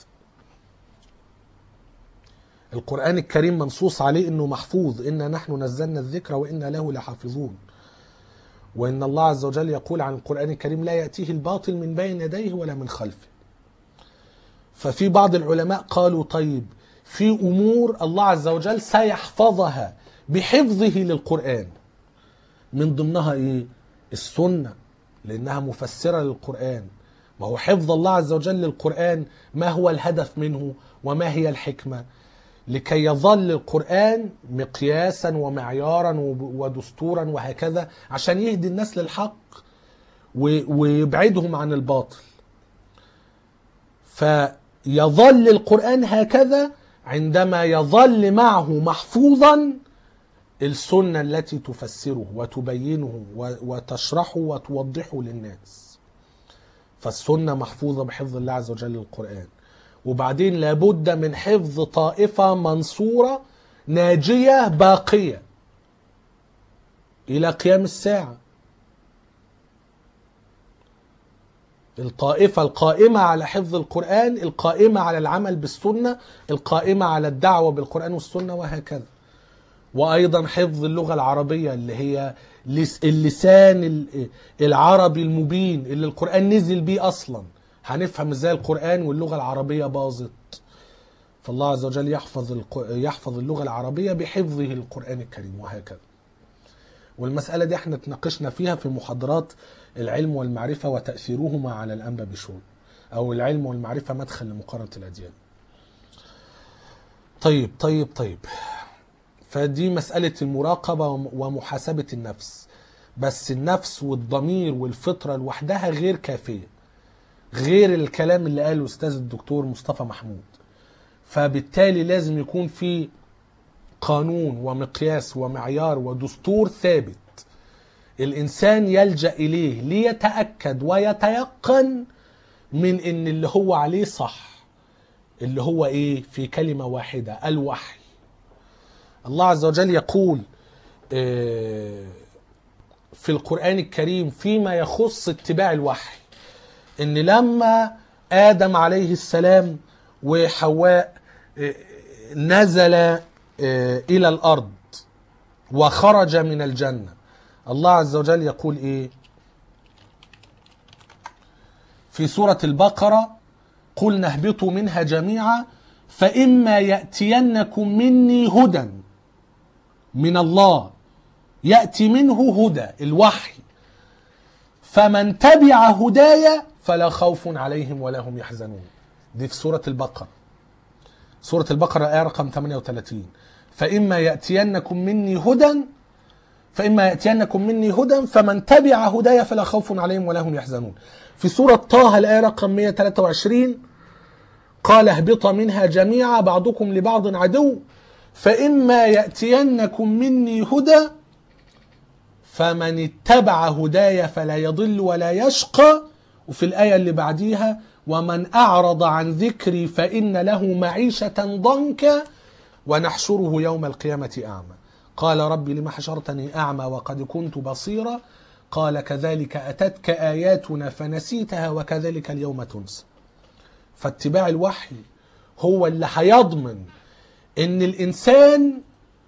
القرآن الكريم منصوص عليه انه محفوظ انا نحن نزلنا الذكر وانا له لحافظون وان الله عز وجل يقول عن القرآن الكريم لا يأتيه الباطل من بين يديه ولا من خلفه ففي بعض العلماء قالوا طيب في امور الله عز وجل سيحفظها بحفظه للقرآن من ضمنها ايه السنة لانها مفسرة للقرآن ما هو حفظ الله عز وجل للقرآن ما هو الهدف منه وما هي الحكمة لكي يظل القرآن مقياسا ومعيارا ودستورا وهكذا عشان يهدي الناس للحق ويبعدهم عن الباطل فيظل القرآن هكذا عندما يظل معه محفوظا السنة التي تفسره وتبينه وتشرحه وتوضحه للناس فالسنة محفوظة بحفظ الله عز وجل للقرآن وبعدين لابد من حفظ طائفة منصورة ناجية باقية إلى قيام الساعة الطائفة القائمة على حفظ القرآن القائمة على العمل بالسنة القائمة على الدعوة بالقرآن والسنة وهكذا وأيضا حفظ اللغة العربية اللي هي اللسان العربي المبين اللي القرآن نزل بيه أصلاً هنفهم ازاي القرآن واللغة العربية باظت فالله عز وجل يحفظ الق... يحفظ اللغة العربية بحفظه للقرآن الكريم وهكذا والمسألة دي احنا اتناقشنا فيها في محاضرات العلم والمعرفة وتأثيرهما على الأنبا بشؤون أو العلم والمعرفة مدخل لمقارنة الأديان طيب طيب طيب فدي مسألة المراقبة ومحاسبة النفس بس النفس والضمير والفطرة لوحدها غير كافية غير الكلام اللي قاله استاذ الدكتور مصطفى محمود فبالتالي لازم يكون في قانون ومقياس ومعيار ودستور ثابت الانسان يلجا اليه ليتاكد ويتيقن من ان اللي هو عليه صح اللي هو ايه في كلمه واحده الوحي الله عز وجل يقول في القران الكريم فيما يخص اتباع الوحي ان لما ادم عليه السلام وحواء نزل الى الارض وخرج من الجنه الله عز وجل يقول ايه في سوره البقره قلنا اهبطوا منها جميعا فاما ياتينكم مني هدى من الله ياتي منه هدى الوحي فمن تبع هدايا فلا خوف عليهم ولا هم يحزنون دي في سورة البقرة سورة البقرة آية رقم 38 فإما يأتينكم مني هدى فإما يأتينكم مني هدى فمن تبع هدايا فلا خوف عليهم ولا هم يحزنون في سورة طه الآية رقم 123 قال اهبط منها جميعا بعضكم لبعض عدو فإما يأتينكم مني هدى فمن اتبع هدايا فلا يضل ولا يشقى وفي الآية اللي بعديها ومن أعرض عن ذكري فإن له معيشة ضنكا ونحشره يوم القيامة أعمى قال ربي لم حشرتني أعمى وقد كنت بصيرا قال كذلك أتتك آياتنا فنسيتها وكذلك اليوم تنسى فاتباع الوحي هو اللي هيضمن ان الانسان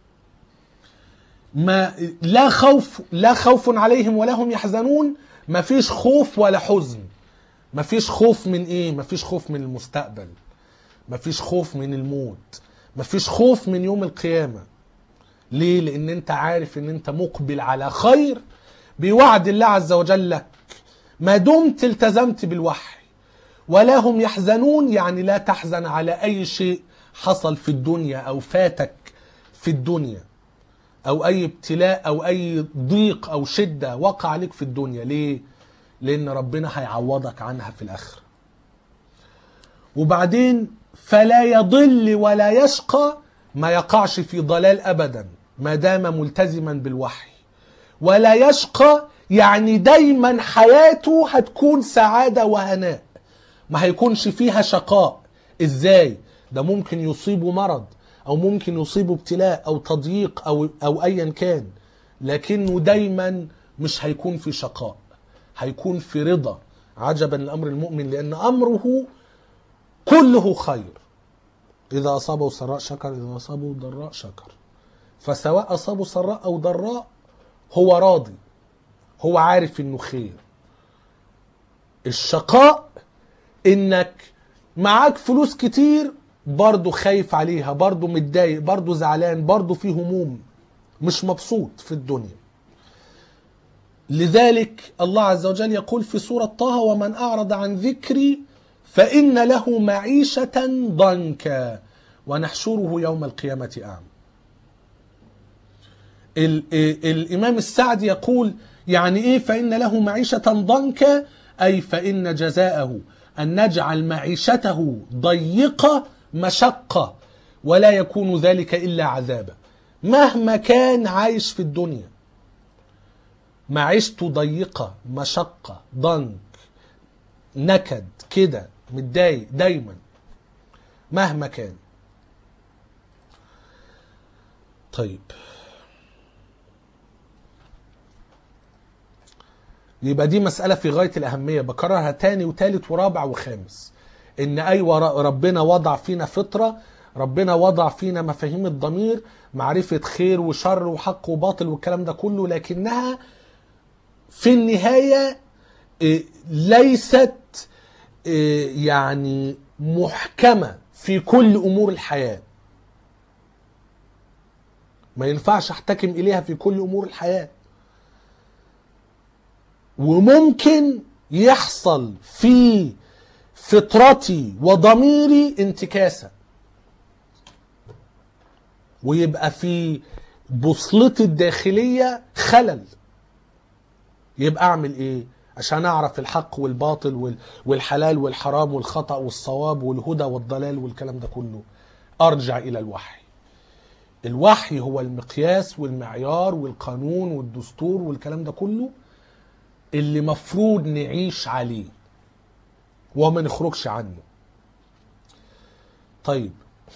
ما لا خوف لا خوف عليهم ولا هم يحزنون ما فيش خوف ولا حزن ما فيش خوف من ايه ما فيش خوف من المستقبل ما فيش خوف من الموت ما فيش خوف من يوم القيامة ليه لان انت عارف ان انت مقبل على خير بوعد الله عز وجل لك ما دمت التزمت بالوحي ولا هم يحزنون يعني لا تحزن على اي شيء حصل في الدنيا او فاتك في الدنيا او اي ابتلاء او اي ضيق او شده وقع عليك في الدنيا ليه لان ربنا هيعوضك عنها في الاخره وبعدين فلا يضل ولا يشقى ما يقعش في ضلال ابدا ما دام ملتزما بالوحي ولا يشقى يعني دايما حياته هتكون سعاده وهناء ما هيكونش فيها شقاء ازاي ده ممكن يصيبه مرض او ممكن يصيبه ابتلاء او تضييق او او ايا كان لكنه دايما مش هيكون في شقاء هيكون في رضا عجبا لامر المؤمن لان امره كله خير اذا اصابه سراء شكر اذا اصابه ضراء شكر فسواء اصابه سراء او ضراء هو راضي هو عارف انه خير الشقاء انك معاك فلوس كتير برضه خايف عليها برضه متضايق برضه زعلان برضه في هموم مش مبسوط في الدنيا لذلك الله عز وجل يقول في سورة طه ومن أعرض عن ذكري فإن له معيشة ضنكا ونحشره يوم القيامة أعمى ال- الإمام السعدي يقول يعني إيه فإن له معيشة ضنكا أي فإن جزاءه أن نجعل معيشته ضيقة مشقة ولا يكون ذلك إلا عذابا مهما كان عايش في الدنيا معيشته ضيقة مشقة ضنك نكد كده متضايق دايما مهما كان طيب يبقى دي مسألة في غاية الأهمية بكررها تاني وتالت ورابع وخامس إن أيوة ر- ربنا وضع فينا فطرة ربنا وضع فينا مفاهيم الضمير معرفة خير وشر وحق وباطل والكلام ده كله لكنها في النهاية إيه، ليست إيه، يعني محكمة في كل أمور الحياة ما ينفعش احتكم إليها في كل أمور الحياة وممكن يحصل في فطرتي وضميري انتكاسة ويبقى في بوصلتي الداخلية خلل يبقى اعمل ايه عشان اعرف الحق والباطل وال- والحلال والحرام والخطأ والصواب والهدى والضلال والكلام ده كله ارجع الى الوحي الوحي هو المقياس والمعيار والقانون والدستور والكلام ده كله اللي مفروض نعيش عليه وما نخرجش عنه طيب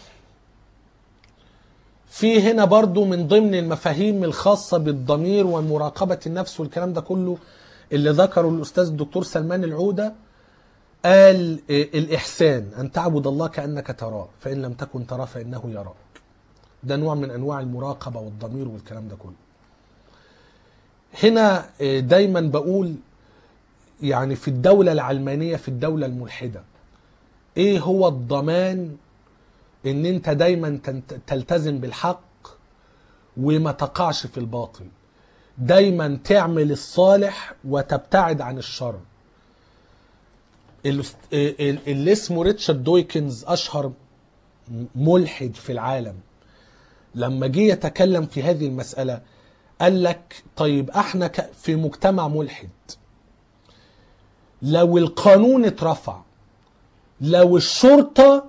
في هنا برضو من ضمن المفاهيم الخاصة بالضمير ومراقبة النفس والكلام ده كله اللي ذكره الأستاذ الدكتور سلمان العودة قال إيه، الإحسان أن تعبد الله كأنك تراه فإن لم تكن تراه فإنه يراك ده نوع من أنواع المراقبة والضمير والكلام ده كله هنا إيه، دايما بقول يعني في الدولة العلمانية في الدولة الملحدة ايه هو الضمان ان انت دايما تنت- تلتزم بالحق وما تقعش في الباطل دايما تعمل الصالح وتبتعد عن الشر ال- ال- اللي اسمه ريتشارد دويكنز اشهر ملحد في العالم لما جه يتكلم في هذه المسألة قال لك طيب احنا ك- في مجتمع ملحد لو القانون اترفع لو الشرطة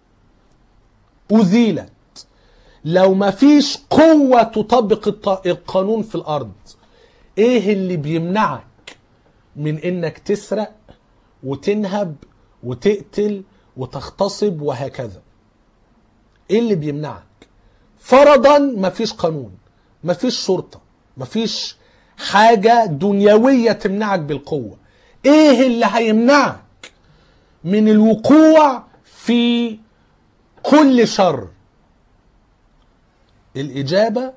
أزيلت لو ما فيش قوة تطبق الط- القانون في الأرض إيه اللي بيمنعك من إنك تسرق وتنهب وتقتل وتغتصب وهكذا إيه اللي بيمنعك فرضا ما فيش قانون ما فيش شرطة ما فيش حاجة دنيوية تمنعك بالقوة ايه اللي هيمنعك من الوقوع في كل شر الإجابة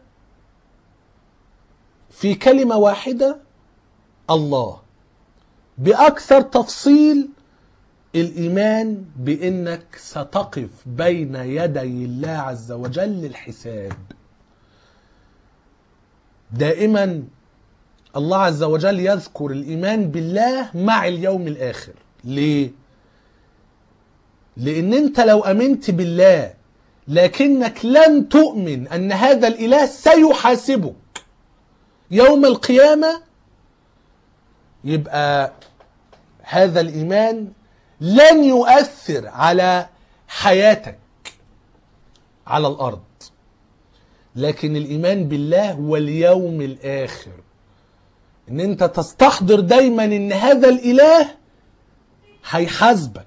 في كلمة واحدة الله بأكثر تفصيل الإيمان بأنك ستقف بين يدي الله عز وجل للحساب دائما الله عز وجل يذكر الايمان بالله مع اليوم الاخر ليه لان انت لو امنت بالله لكنك لم تؤمن ان هذا الاله سيحاسبك يوم القيامه يبقى هذا الايمان لن يؤثر على حياتك على الارض لكن الايمان بالله واليوم الاخر ان انت تستحضر دايما ان هذا الاله هيحاسبك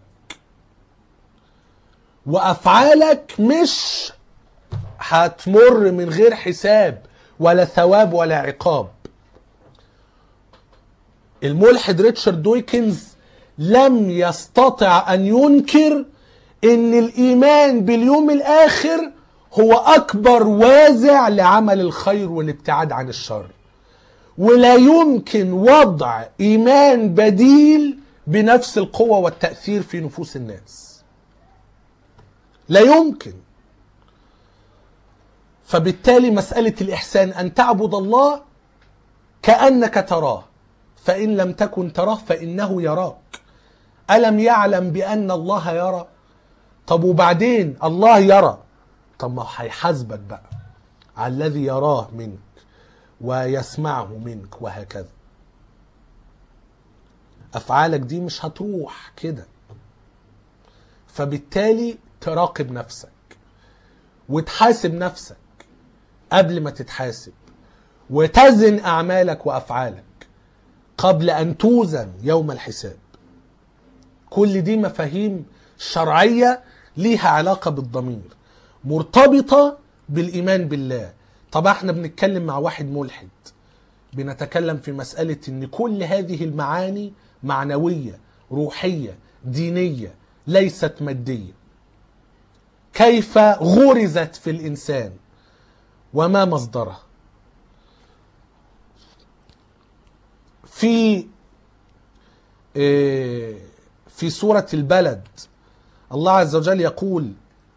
وافعالك مش هتمر من غير حساب ولا ثواب ولا عقاب الملحد ريتشارد دويكنز لم يستطع ان ينكر ان الايمان باليوم الاخر هو اكبر وازع لعمل الخير والابتعاد عن الشر ولا يمكن وضع ايمان بديل بنفس القوه والتاثير في نفوس الناس لا يمكن فبالتالي مساله الاحسان ان تعبد الله كانك تراه فان لم تكن تراه فانه يراك الم يعلم بان الله يرى طب وبعدين الله يرى طب ما هيحاسبك بقى على الذي يراه منك ويسمعه منك وهكذا افعالك دي مش هتروح كده فبالتالي تراقب نفسك وتحاسب نفسك قبل ما تتحاسب وتزن اعمالك وافعالك قبل ان توزن يوم الحساب كل دي مفاهيم شرعيه ليها علاقه بالضمير مرتبطه بالايمان بالله طب احنا بنتكلم مع واحد ملحد بنتكلم في مساله ان كل هذه المعاني معنويه روحيه دينيه ليست ماديه كيف غرزت في الانسان وما مصدرها في في سوره البلد الله عز وجل يقول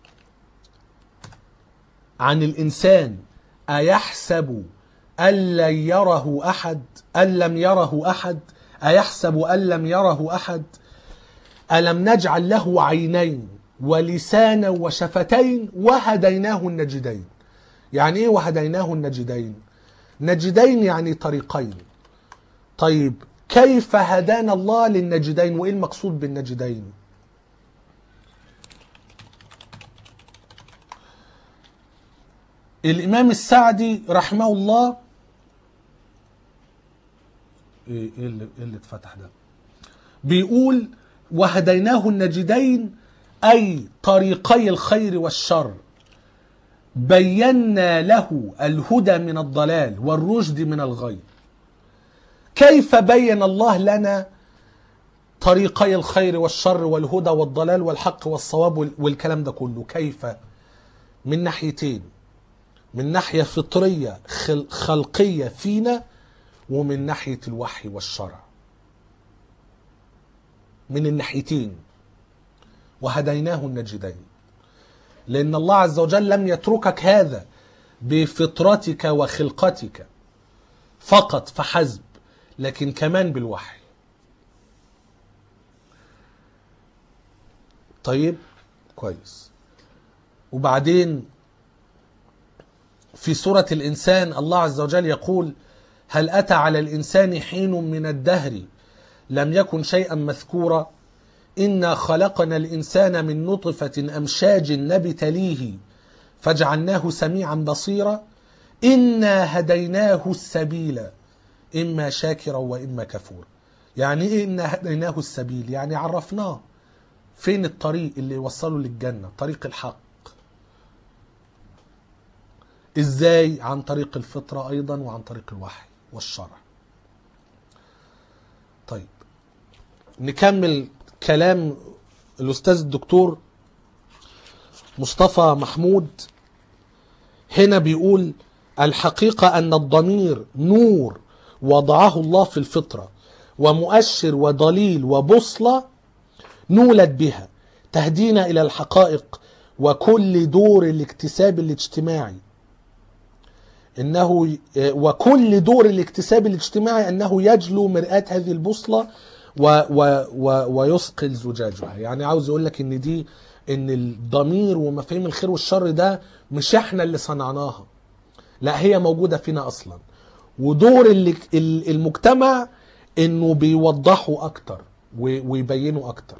عن الانسان ايحسب ان لن يره احد ان لم يره احد ايحسب ان لم يره احد الم نجعل له عينين ولسانا وشفتين وهديناه النجدين يعني ايه وهديناه النجدين نجدين يعني طريقين طيب كيف هدانا الله للنجدين وايه المقصود بالنجدين الامام السعدي رحمه الله ايه إيه اللي, إيه اللي اتفتح ده بيقول وهديناه النجدين اي طريقي الخير والشر بينا له الهدى من الضلال والرشد من الغي كيف بين الله لنا طريقي الخير والشر والهدى والضلال والحق والصواب والكلام ده كله كيف من ناحيتين من ناحية فطرية خلقية فينا ومن ناحية الوحي والشرع من الناحيتين وهديناه النجدين لأن الله عز وجل لم يتركك هذا بفطرتك وخلقتك فقط فحسب لكن كمان بالوحي طيب كويس وبعدين في سورة الإنسان الله عز وجل يقول هل أتى على الإنسان حين من الدهر لم يكن شيئا مذكورا إنا خلقنا الإنسان من نطفة أمشاج نبتليه فجعلناه سميعا بصيرا إنا هديناه السبيل إما شاكرا وإما كفورا يعني إيه إنا هديناه السبيل يعني عرفناه فين الطريق اللي يوصله للجنة طريق الحق ازاي عن طريق الفطرة ايضا وعن طريق الوحي والشرع طيب نكمل كلام الاستاذ الدكتور مصطفى محمود هنا بيقول الحقيقة ان الضمير نور وضعه الله في الفطرة ومؤشر ودليل وبوصلة نولد بها تهدينا الى الحقائق وكل دور الاكتساب الاجتماعي انه ي- وكل دور الاكتساب الاجتماعي انه يجلو مرآة هذه البوصلة و و و ويثقل زجاجها يعني عاوز يقول لك ان دي ان الضمير ومفاهيم الخير والشر ده مش احنا اللي صنعناها لا هي موجودة فينا اصلا ودور ال- ال- المجتمع انه بيوضحوا اكتر و- ويبينوا اكتر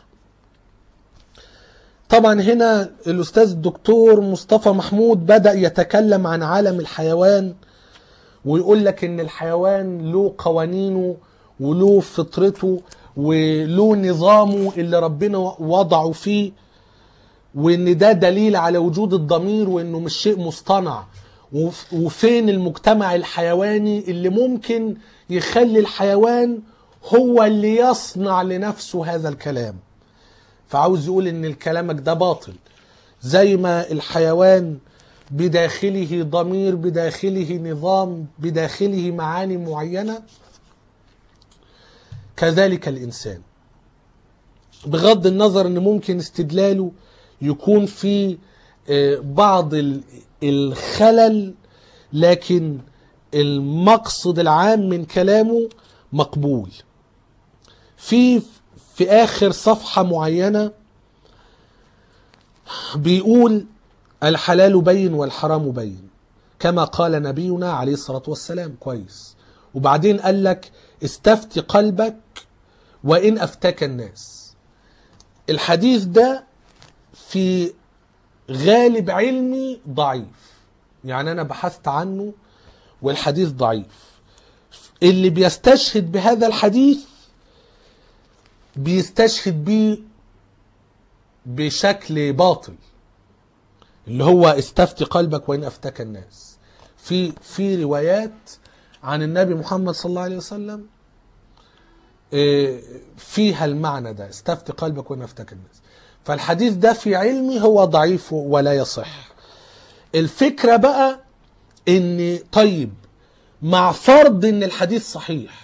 طبعا هنا الاستاذ الدكتور مصطفى محمود بدأ يتكلم عن عالم الحيوان ويقول لك ان الحيوان له قوانينه وله فطرته وله نظامه اللي ربنا وضعه فيه وان ده دليل على وجود الضمير وانه مش شيء مصطنع وف- وفين المجتمع الحيواني اللي ممكن يخلي الحيوان هو اللي يصنع لنفسه هذا الكلام فعاوز يقول ان كلامك ده باطل زي ما الحيوان بداخله ضمير بداخله نظام بداخله معاني معينة كذلك الإنسان بغض النظر ان ممكن استدلاله يكون في آه، بعض ال- الخلل لكن المقصد العام من كلامه مقبول في في اخر صفحة معينة بيقول الحلال بين والحرام بين كما قال نبينا عليه الصلاة والسلام كويس وبعدين قال لك استفت قلبك وإن أفتك الناس الحديث ده في غالب علمي ضعيف يعني أنا بحثت عنه والحديث ضعيف اللي بيستشهد بهذا الحديث بيستشهد بيه بشكل باطل اللي هو استفتي قلبك وإن أفتك الناس في في روايات عن النبي محمد صلى الله عليه وسلم إيه، فيها المعنى ده استفتي قلبك وإن أفتك الناس فالحديث ده في علمي هو ضعيف ولا يصح الفكرة بقى ان طيب مع فرض ان الحديث صحيح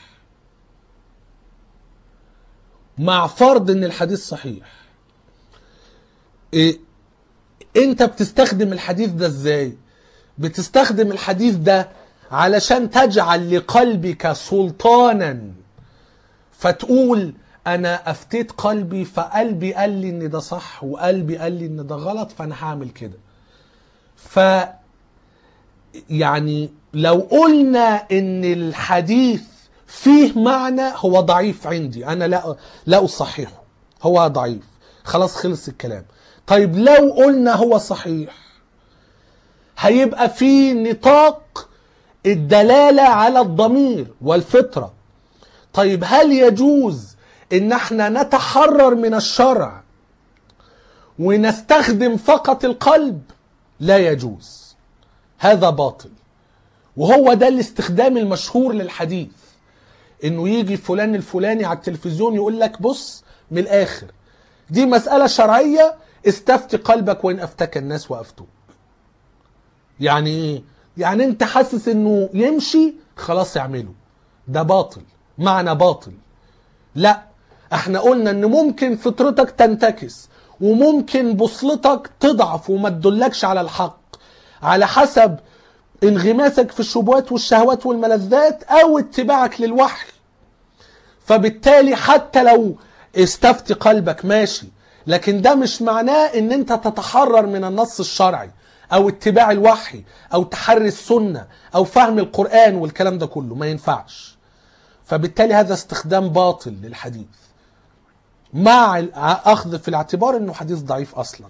مع فرض ان الحديث صحيح إيه انت بتستخدم الحديث ده ازاي بتستخدم الحديث ده علشان تجعل لقلبك سلطانا فتقول انا افتيت قلبي فقلبي قال لي ان ده صح وقلبي قال لي ان ده غلط فانا هعمل كده ف يعني لو قلنا ان الحديث فيه معنى هو ضعيف عندي انا لا لا اصححه هو ضعيف خلاص خلص الكلام طيب لو قلنا هو صحيح هيبقى في نطاق الدلالة على الضمير والفطرة طيب هل يجوز ان احنا نتحرر من الشرع ونستخدم فقط القلب لا يجوز هذا باطل وهو ده الاستخدام المشهور للحديث انه يجي فلان الفلاني على التلفزيون يقول لك بص من الاخر دي مسألة شرعية استفتي قلبك وإن أفتك الناس وأفتوك يعني إيه؟ يعني أنت حاسس إنه يمشي خلاص اعمله ده باطل معنى باطل لا احنا قلنا ان ممكن فطرتك تنتكس وممكن بوصلتك تضعف وما تدلكش على الحق على حسب انغماسك في الشبهات والشهوات والملذات او اتباعك للوحي فبالتالي حتى لو استفتي قلبك ماشي لكن ده مش معناه ان انت تتحرر من النص الشرعي او اتباع الوحي او تحري السنة او فهم القرآن والكلام ده كله ما ينفعش فبالتالي هذا استخدام باطل للحديث مع الاخذ في الاعتبار انه حديث ضعيف اصلا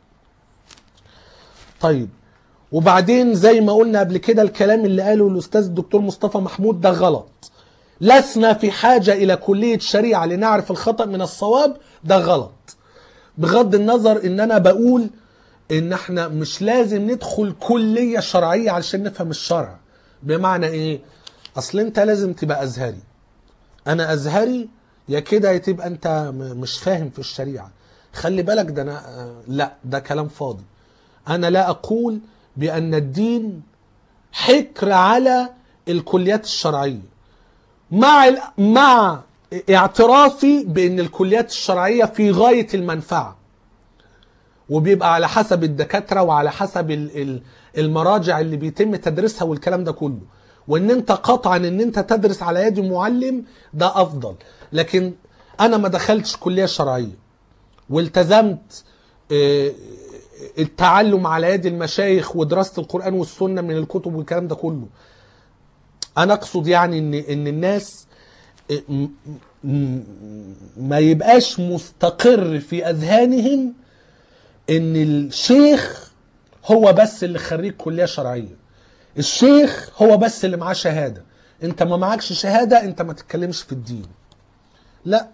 طيب وبعدين زي ما قلنا قبل كده الكلام اللي قاله الاستاذ الدكتور مصطفى محمود ده غلط لسنا في حاجة إلى كلية شريعة لنعرف الخطأ من الصواب ده غلط بغض النظر إن أنا بقول إن إحنا مش لازم ندخل كلية شرعية علشان نفهم الشرع بمعنى إيه؟ أصل أنت لازم تبقى أزهري أنا أزهري يا كده يا تبقى أنت م- مش فاهم في الشريعة خلي بالك ده أنا آه، لا ده كلام فاضي أنا لا أقول بأن الدين حكر على الكليات الشرعيه مع ال- مع اعترافي بان الكليات الشرعيه في غايه المنفعه وبيبقى على حسب الدكاتره وعلى حسب ال ال المراجع اللي بيتم تدريسها والكلام ده كله وان انت قطعا ان انت تدرس على يد معلم ده افضل لكن انا ما دخلتش كليه شرعيه والتزمت آه، التعلم على يد المشايخ ودراسه القران والسنه من الكتب والكلام ده كله انا اقصد يعني ان ان الناس م- م- ما يبقاش مستقر في اذهانهم ان الشيخ هو بس اللي خريج كليه شرعيه الشيخ هو بس اللي معاه شهاده انت ما معكش شهاده انت ما تتكلمش في الدين لا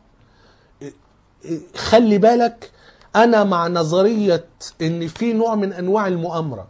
خلي بالك انا مع نظريه ان في نوع من انواع المؤامره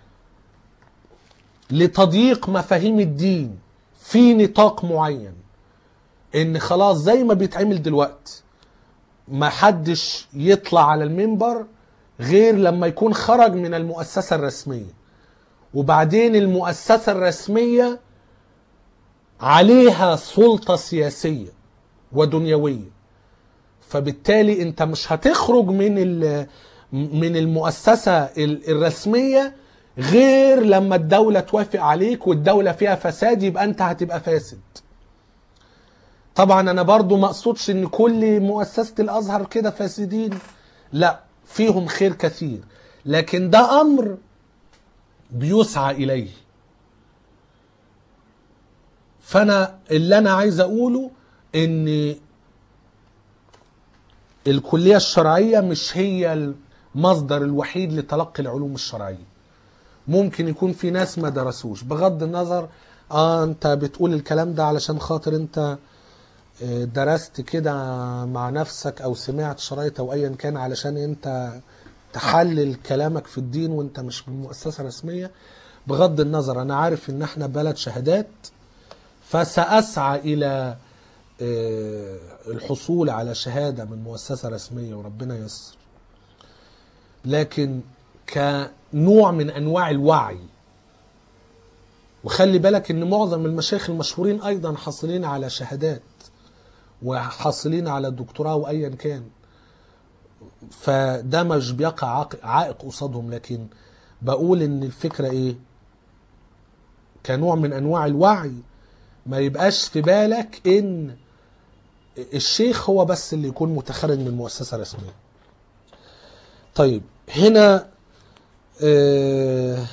لتضييق مفاهيم الدين في نطاق معين ان خلاص زي ما بيتعمل دلوقتي ما حدش يطلع على المنبر غير لما يكون خرج من المؤسسة الرسمية وبعدين المؤسسة الرسمية عليها سلطة سياسية ودنيوية فبالتالي انت مش هتخرج من ال- من المؤسسة ال- الرسمية غير لما الدولة توافق عليك والدولة فيها فساد يبقى انت هتبقى فاسد طبعا انا برضو ما اقصدش ان كل مؤسسة الازهر كده فاسدين لا فيهم خير كثير لكن ده امر بيسعى اليه فانا اللي انا عايز اقوله ان الكلية الشرعية مش هي المصدر الوحيد لتلقي العلوم الشرعية ممكن يكون في ناس ما درسوش بغض النظر اه انت بتقول الكلام ده علشان خاطر انت آه، درست كده مع نفسك او سمعت شرايط او ايا كان علشان انت تحلل كلامك في الدين وانت مش من مؤسسة رسمية بغض النظر انا عارف ان احنا بلد شهادات فسأسعى الى آه، الحصول على شهادة من مؤسسة رسمية وربنا ييسر لكن كنوع من انواع الوعي وخلي بالك ان معظم المشايخ المشهورين ايضا حاصلين على شهادات وحاصلين على دكتوراه وايا كان فده مش بيقع عائق- عائق قصادهم لكن بقول ان الفكره ايه كنوع من انواع الوعي ما يبقاش في بالك ان الشيخ هو بس اللي يكون متخرج من مؤسسه رسميه طيب هنا آه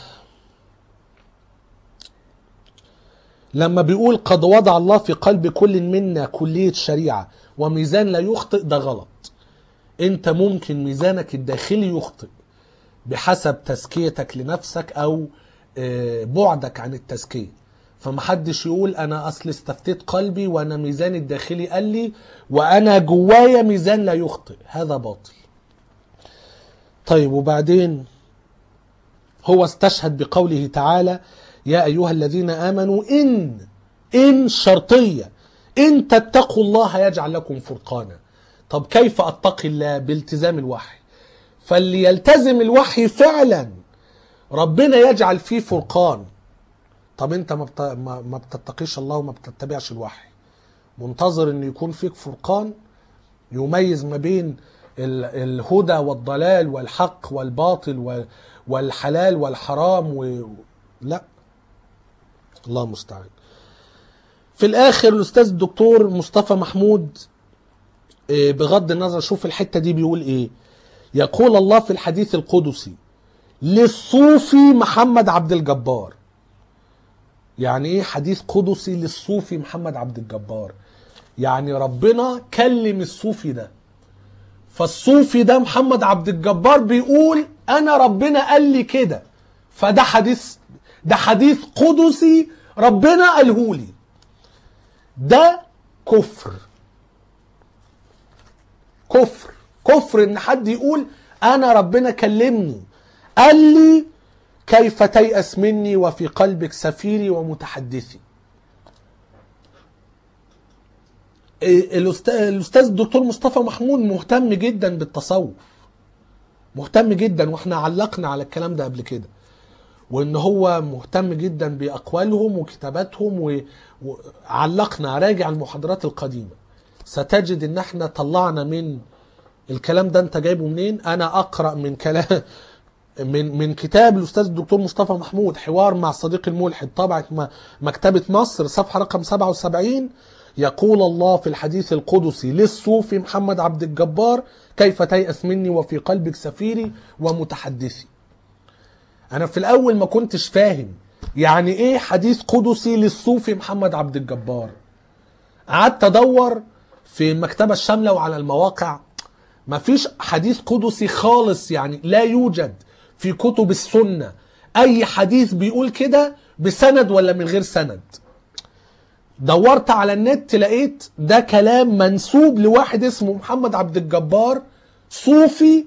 لما بيقول قد وضع الله في قلب كل منا كلية شريعة وميزان لا يخطئ ده غلط انت ممكن ميزانك الداخلي يخطئ بحسب تزكيتك لنفسك او آه، بعدك عن التزكية فمحدش يقول انا اصل استفتيت قلبي وانا ميزاني الداخلي قال لي وانا جوايا ميزان لا يخطئ هذا باطل طيب وبعدين هو استشهد بقوله تعالى يا أيها الذين آمنوا إن إن شرطية إن تتقوا الله يجعل لكم فرقانا طب كيف أتقي الله بالتزام الوحي فاللي يلتزم الوحي فعلا ربنا يجعل فيه فرقان طب انت ما بت- ما ما بتتقيش الله وما بتتبعش الوحي منتظر ان يكون فيك فرقان يميز ما بين ال- الهدى والضلال والحق والباطل وال- والحلال والحرام و... لا الله المستعان في الاخر الاستاذ الدكتور مصطفى محمود آه، بغض النظر شوف الحته دي بيقول ايه يقول الله في الحديث القدسي للصوفي محمد عبد الجبار يعني ايه حديث قدسي للصوفي محمد عبد الجبار يعني ربنا كلم الصوفي ده فالصوفي ده محمد عبد الجبار بيقول انا ربنا قال لي كده فده حديث ده حديث قدسي ربنا قاله لي ده كفر كفر كفر ان حد يقول انا ربنا كلمني قال لي كيف تيأس مني وفي قلبك سفيري ومتحدثي إيه، الأست- الاستاذ الدكتور مصطفى محمود مهتم جدا بالتصوف مهتم جدا واحنا علقنا على الكلام ده قبل كده وان هو مهتم جدا باقوالهم وكتاباتهم و- وعلقنا راجع المحاضرات القديمه ستجد ان احنا طلعنا من الكلام ده انت جايبه منين انا اقرا من كلام من من كتاب الاستاذ الدكتور مصطفى محمود حوار مع الصديق الملحد طبعة م- مكتبة مصر صفحة رقم 77 يقول الله في الحديث القدسي للصوفي محمد عبد الجبار كيف تيأس مني وفي قلبك سفيري ومتحدثي انا في الاول ما كنتش فاهم يعني ايه حديث قدسي للصوفي محمد عبد الجبار قعدت ادور في المكتبه الشامله وعلى المواقع ما فيش حديث قدسي خالص يعني لا يوجد في كتب السنه اي حديث بيقول كده بسند ولا من غير سند دورت على النت لقيت ده كلام منسوب لواحد اسمه محمد عبد الجبار صوفي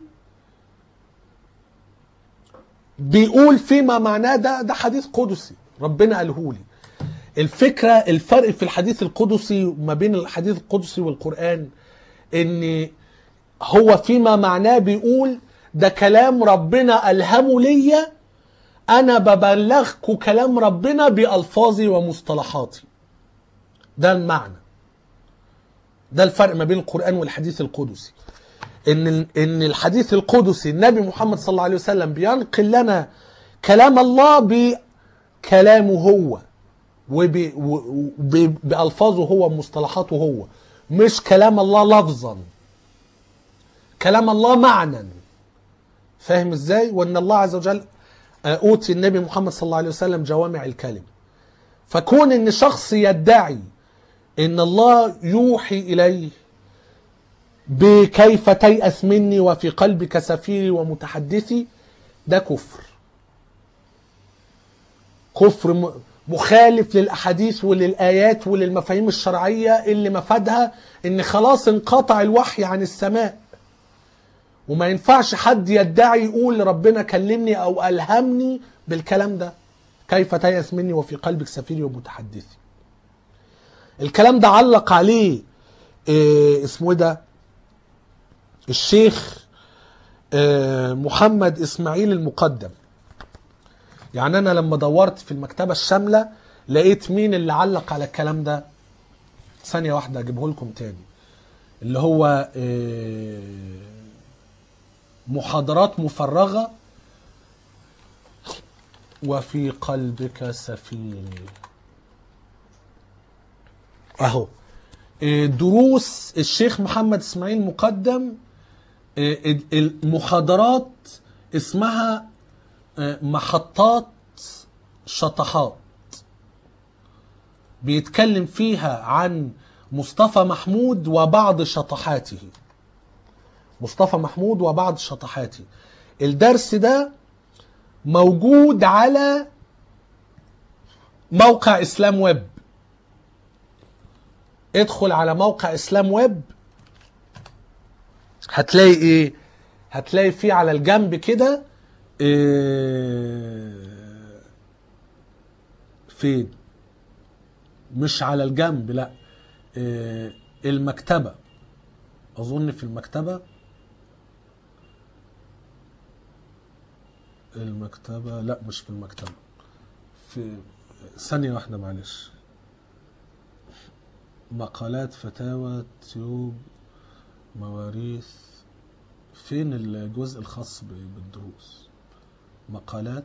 بيقول فيما معناه ده ده حديث قدسي ربنا قاله لي الفكره الفرق في الحديث القدسي ما بين الحديث القدسي والقران ان هو فيما معناه بيقول ده كلام ربنا الهمه ليا انا ببلغكم كلام ربنا بالفاظي ومصطلحاتي ده المعنى ده الفرق ما بين القران والحديث القدسي ان ان الحديث القدسي النبي محمد صلى الله عليه وسلم بينقل لنا كلام الله بكلامه هو وب- و- وب- بألفاظه هو ومصطلحاته هو مش كلام الله لفظا كلام الله معنى فاهم ازاي وان الله عز وجل آه، اوتي النبي محمد صلى الله عليه وسلم جوامع الكلم فكون ان شخص يدعي ان الله يوحي اليه بكيف تيأس مني وفي قلبك سفيري ومتحدثي ده كفر كفر م- مخالف للأحاديث وللآيات وللمفاهيم الشرعية اللي مفادها إن خلاص انقطع الوحي عن السماء وما ينفعش حد يدعي يقول ربنا كلمني أو ألهمني بالكلام ده كيف تيأس مني وفي قلبك سفيري ومتحدثي الكلام ده علق عليه إيه اسمه إيه ده الشيخ آه، محمد اسماعيل المقدم يعني انا لما دورت في المكتبه الشامله لقيت مين اللي علق على الكلام ده ثانيه واحده اجيبه لكم تاني اللي هو آه، محاضرات مفرغه وفي قلبك سفيني اهو آه، دروس الشيخ محمد اسماعيل مقدم آه، المحاضرات اسمها آه، محطات شطحات بيتكلم فيها عن مصطفى محمود وبعض شطحاته مصطفى محمود وبعض شطحاته الدرس ده موجود على موقع اسلام ويب ادخل على موقع اسلام ويب هتلاقي ايه هتلاقي فيه على الجنب كده إيه فين مش على الجنب لا إيه المكتبة اظن في المكتبة المكتبة لا مش في المكتبة في ثانية واحدة معلش مقالات فتاوى تيوب مواريث فين الجزء الخاص ب- بالدروس مقالات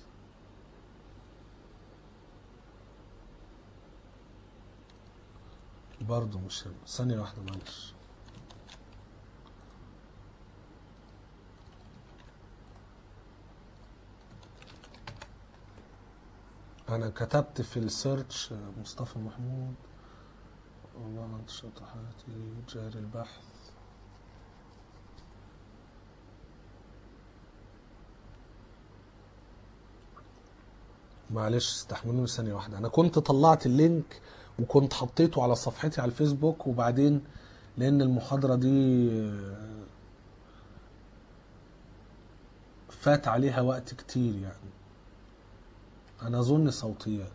برضو مش هنا. ثانية واحدة معلش أنا كتبت في السيرش مصطفى محمود وبعض شطحاتي جاري البحث معلش استحملوني ثانية واحدة أنا كنت طلعت اللينك وكنت حطيته على صفحتي على الفيسبوك وبعدين لأن المحاضرة دي آه، فات عليها وقت كتير يعني أنا أظن صوتيات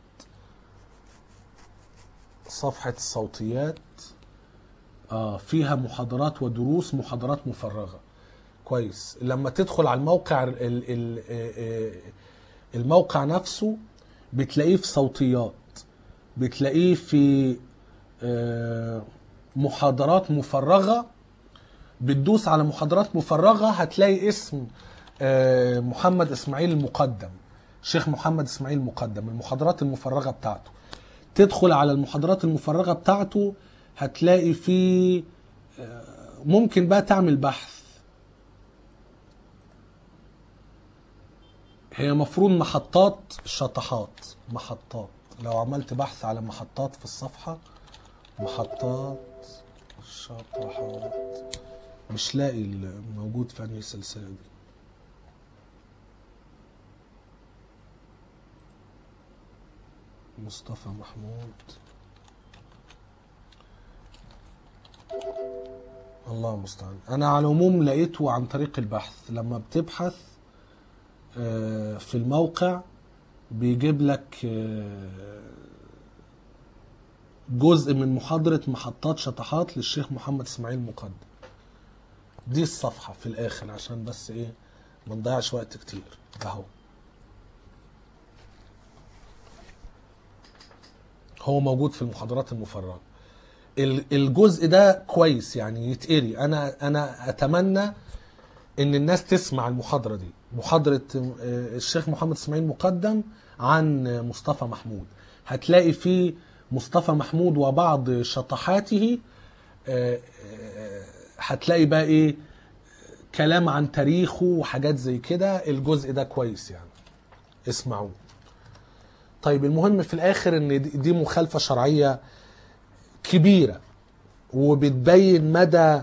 صفحة الصوتيات آه فيها محاضرات ودروس محاضرات مفرغة كويس لما تدخل على الموقع ال ال آه، آه، الموقع نفسه بتلاقيه في صوتيات بتلاقيه في آه، محاضرات مفرغة بتدوس على محاضرات مفرغة هتلاقي اسم آه، محمد اسماعيل المقدم شيخ محمد اسماعيل المقدم المحاضرات المفرغه بتاعته تدخل على المحاضرات المفرغه بتاعته هتلاقي فيه آه، ممكن بقى تعمل بحث هي مفروض محطات شطحات محطات لو عملت بحث على محطات في الصفحة محطات شطحات مش لاقي الموجود في انهي سلسلة دي مصطفى محمود الله المستعان انا على العموم لقيته عن طريق البحث لما بتبحث آه، في الموقع بيجيب لك آه، جزء من محاضرة محطات شطحات للشيخ محمد اسماعيل مقدم دي الصفحة في الآخر عشان بس إيه ما نضيعش وقت كتير أهو هو موجود في المحاضرات المفرغة ال- الجزء ده كويس يعني يتقري انا انا اتمنى ان الناس تسمع المحاضره دي محاضره آه، الشيخ محمد اسماعيل مقدم عن مصطفى محمود هتلاقي فيه مصطفى محمود وبعض شطحاته آه، آه، هتلاقي بقى ايه كلام عن تاريخه وحاجات زي كده الجزء ده كويس يعني اسمعوه طيب المهم في الاخر ان دي- دي مخالفه شرعيه كبيره وبتبين مدى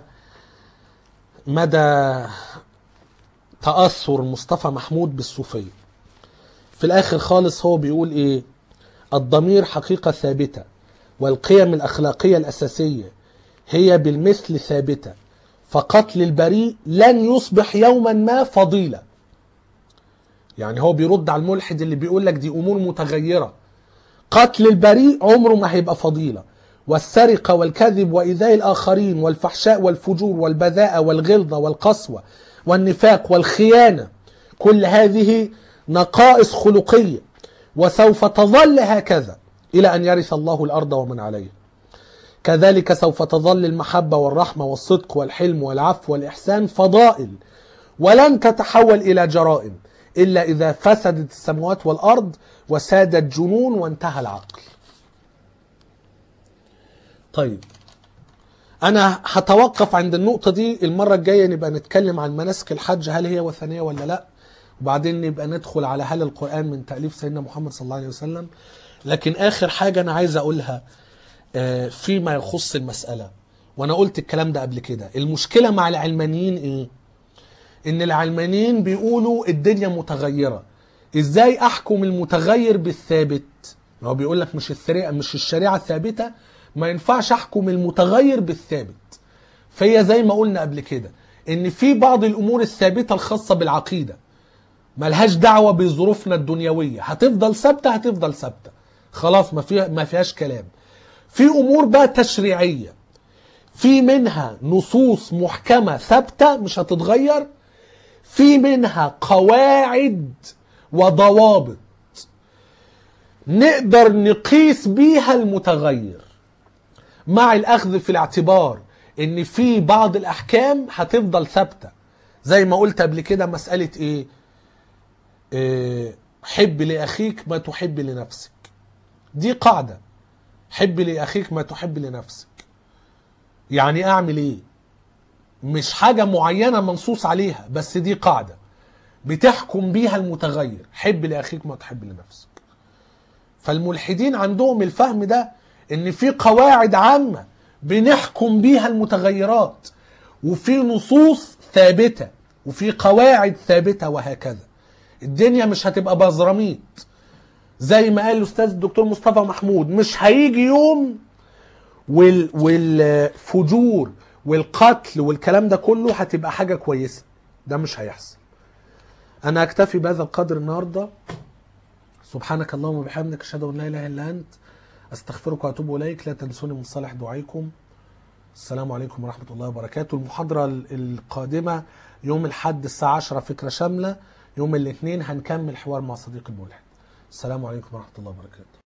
مدى تاثر مصطفى محمود بالصوفيه في الاخر خالص هو بيقول ايه الضمير حقيقه ثابته والقيم الاخلاقيه الاساسيه هي بالمثل ثابته فقتل البريء لن يصبح يوما ما فضيله يعني هو بيرد على الملحد اللي بيقول لك دي امور متغيره قتل البريء عمره ما هيبقى فضيله والسرقه والكذب وايذاء الاخرين والفحشاء والفجور والبذاءه والغلظه والقسوه والنفاق والخيانه كل هذه نقائص خلقيه وسوف تظل هكذا الى ان يرث الله الارض ومن عليها كذلك سوف تظل المحبه والرحمه والصدق والحلم والعفو والاحسان فضائل ولن تتحول الى جرائم الا اذا فسدت السماوات والارض وساد الجنون وانتهى العقل. طيب انا هتوقف عند النقطه دي المره الجايه نبقى نتكلم عن مناسك الحج هل هي وثنيه ولا لا وبعدين نبقى ندخل على هل القران من تاليف سيدنا محمد صلى الله عليه وسلم لكن اخر حاجه انا عايز اقولها آه، فيما يخص المساله وانا قلت الكلام ده قبل كده المشكله مع العلمانيين ايه ان العلمانيين بيقولوا الدنيا متغيره ازاي احكم المتغير بالثابت ما هو بيقول لك مش الشريعه مش الشريعه ثابته ما ينفعش احكم المتغير بالثابت فهي زي ما قلنا قبل كده ان في بعض الامور الثابته الخاصه بالعقيده ملهاش دعوه بظروفنا الدنيويه هتفضل ثابته هتفضل ثابته خلاص ما فيها ما فيهاش كلام في امور بقى تشريعيه في منها نصوص محكمه ثابته مش هتتغير في منها قواعد وضوابط نقدر نقيس بيها المتغير مع الاخذ في الاعتبار ان في بعض الاحكام هتفضل ثابته زي ما قلت قبل كده مساله ايه, إيه حب لاخيك ما تحب لنفسك دي قاعده حب لاخيك ما تحب لنفسك يعني اعمل ايه مش حاجه معينه منصوص عليها بس دي قاعده بتحكم بيها المتغير حب لاخيك ما تحب لنفسك فالملحدين عندهم الفهم ده ان في قواعد عامه بنحكم بيها المتغيرات وفي نصوص ثابته وفي قواعد ثابته وهكذا الدنيا مش هتبقى بزراميط زي ما قال الاستاذ الدكتور مصطفى محمود مش هيجي يوم وال والفجور والقتل والكلام ده كله هتبقى حاجه كويسه ده مش هيحصل انا اكتفي بهذا القدر النهارده سبحانك اللهم وبحمدك اشهد ان لا اله الا انت استغفرك واتوب اليك لا تنسوني من صالح دعائكم السلام عليكم ورحمه الله وبركاته المحاضره القادمه يوم الاحد الساعه 10 فكره شامله يوم الاثنين هنكمل حوار مع صديق الملحد السلام عليكم ورحمه الله وبركاته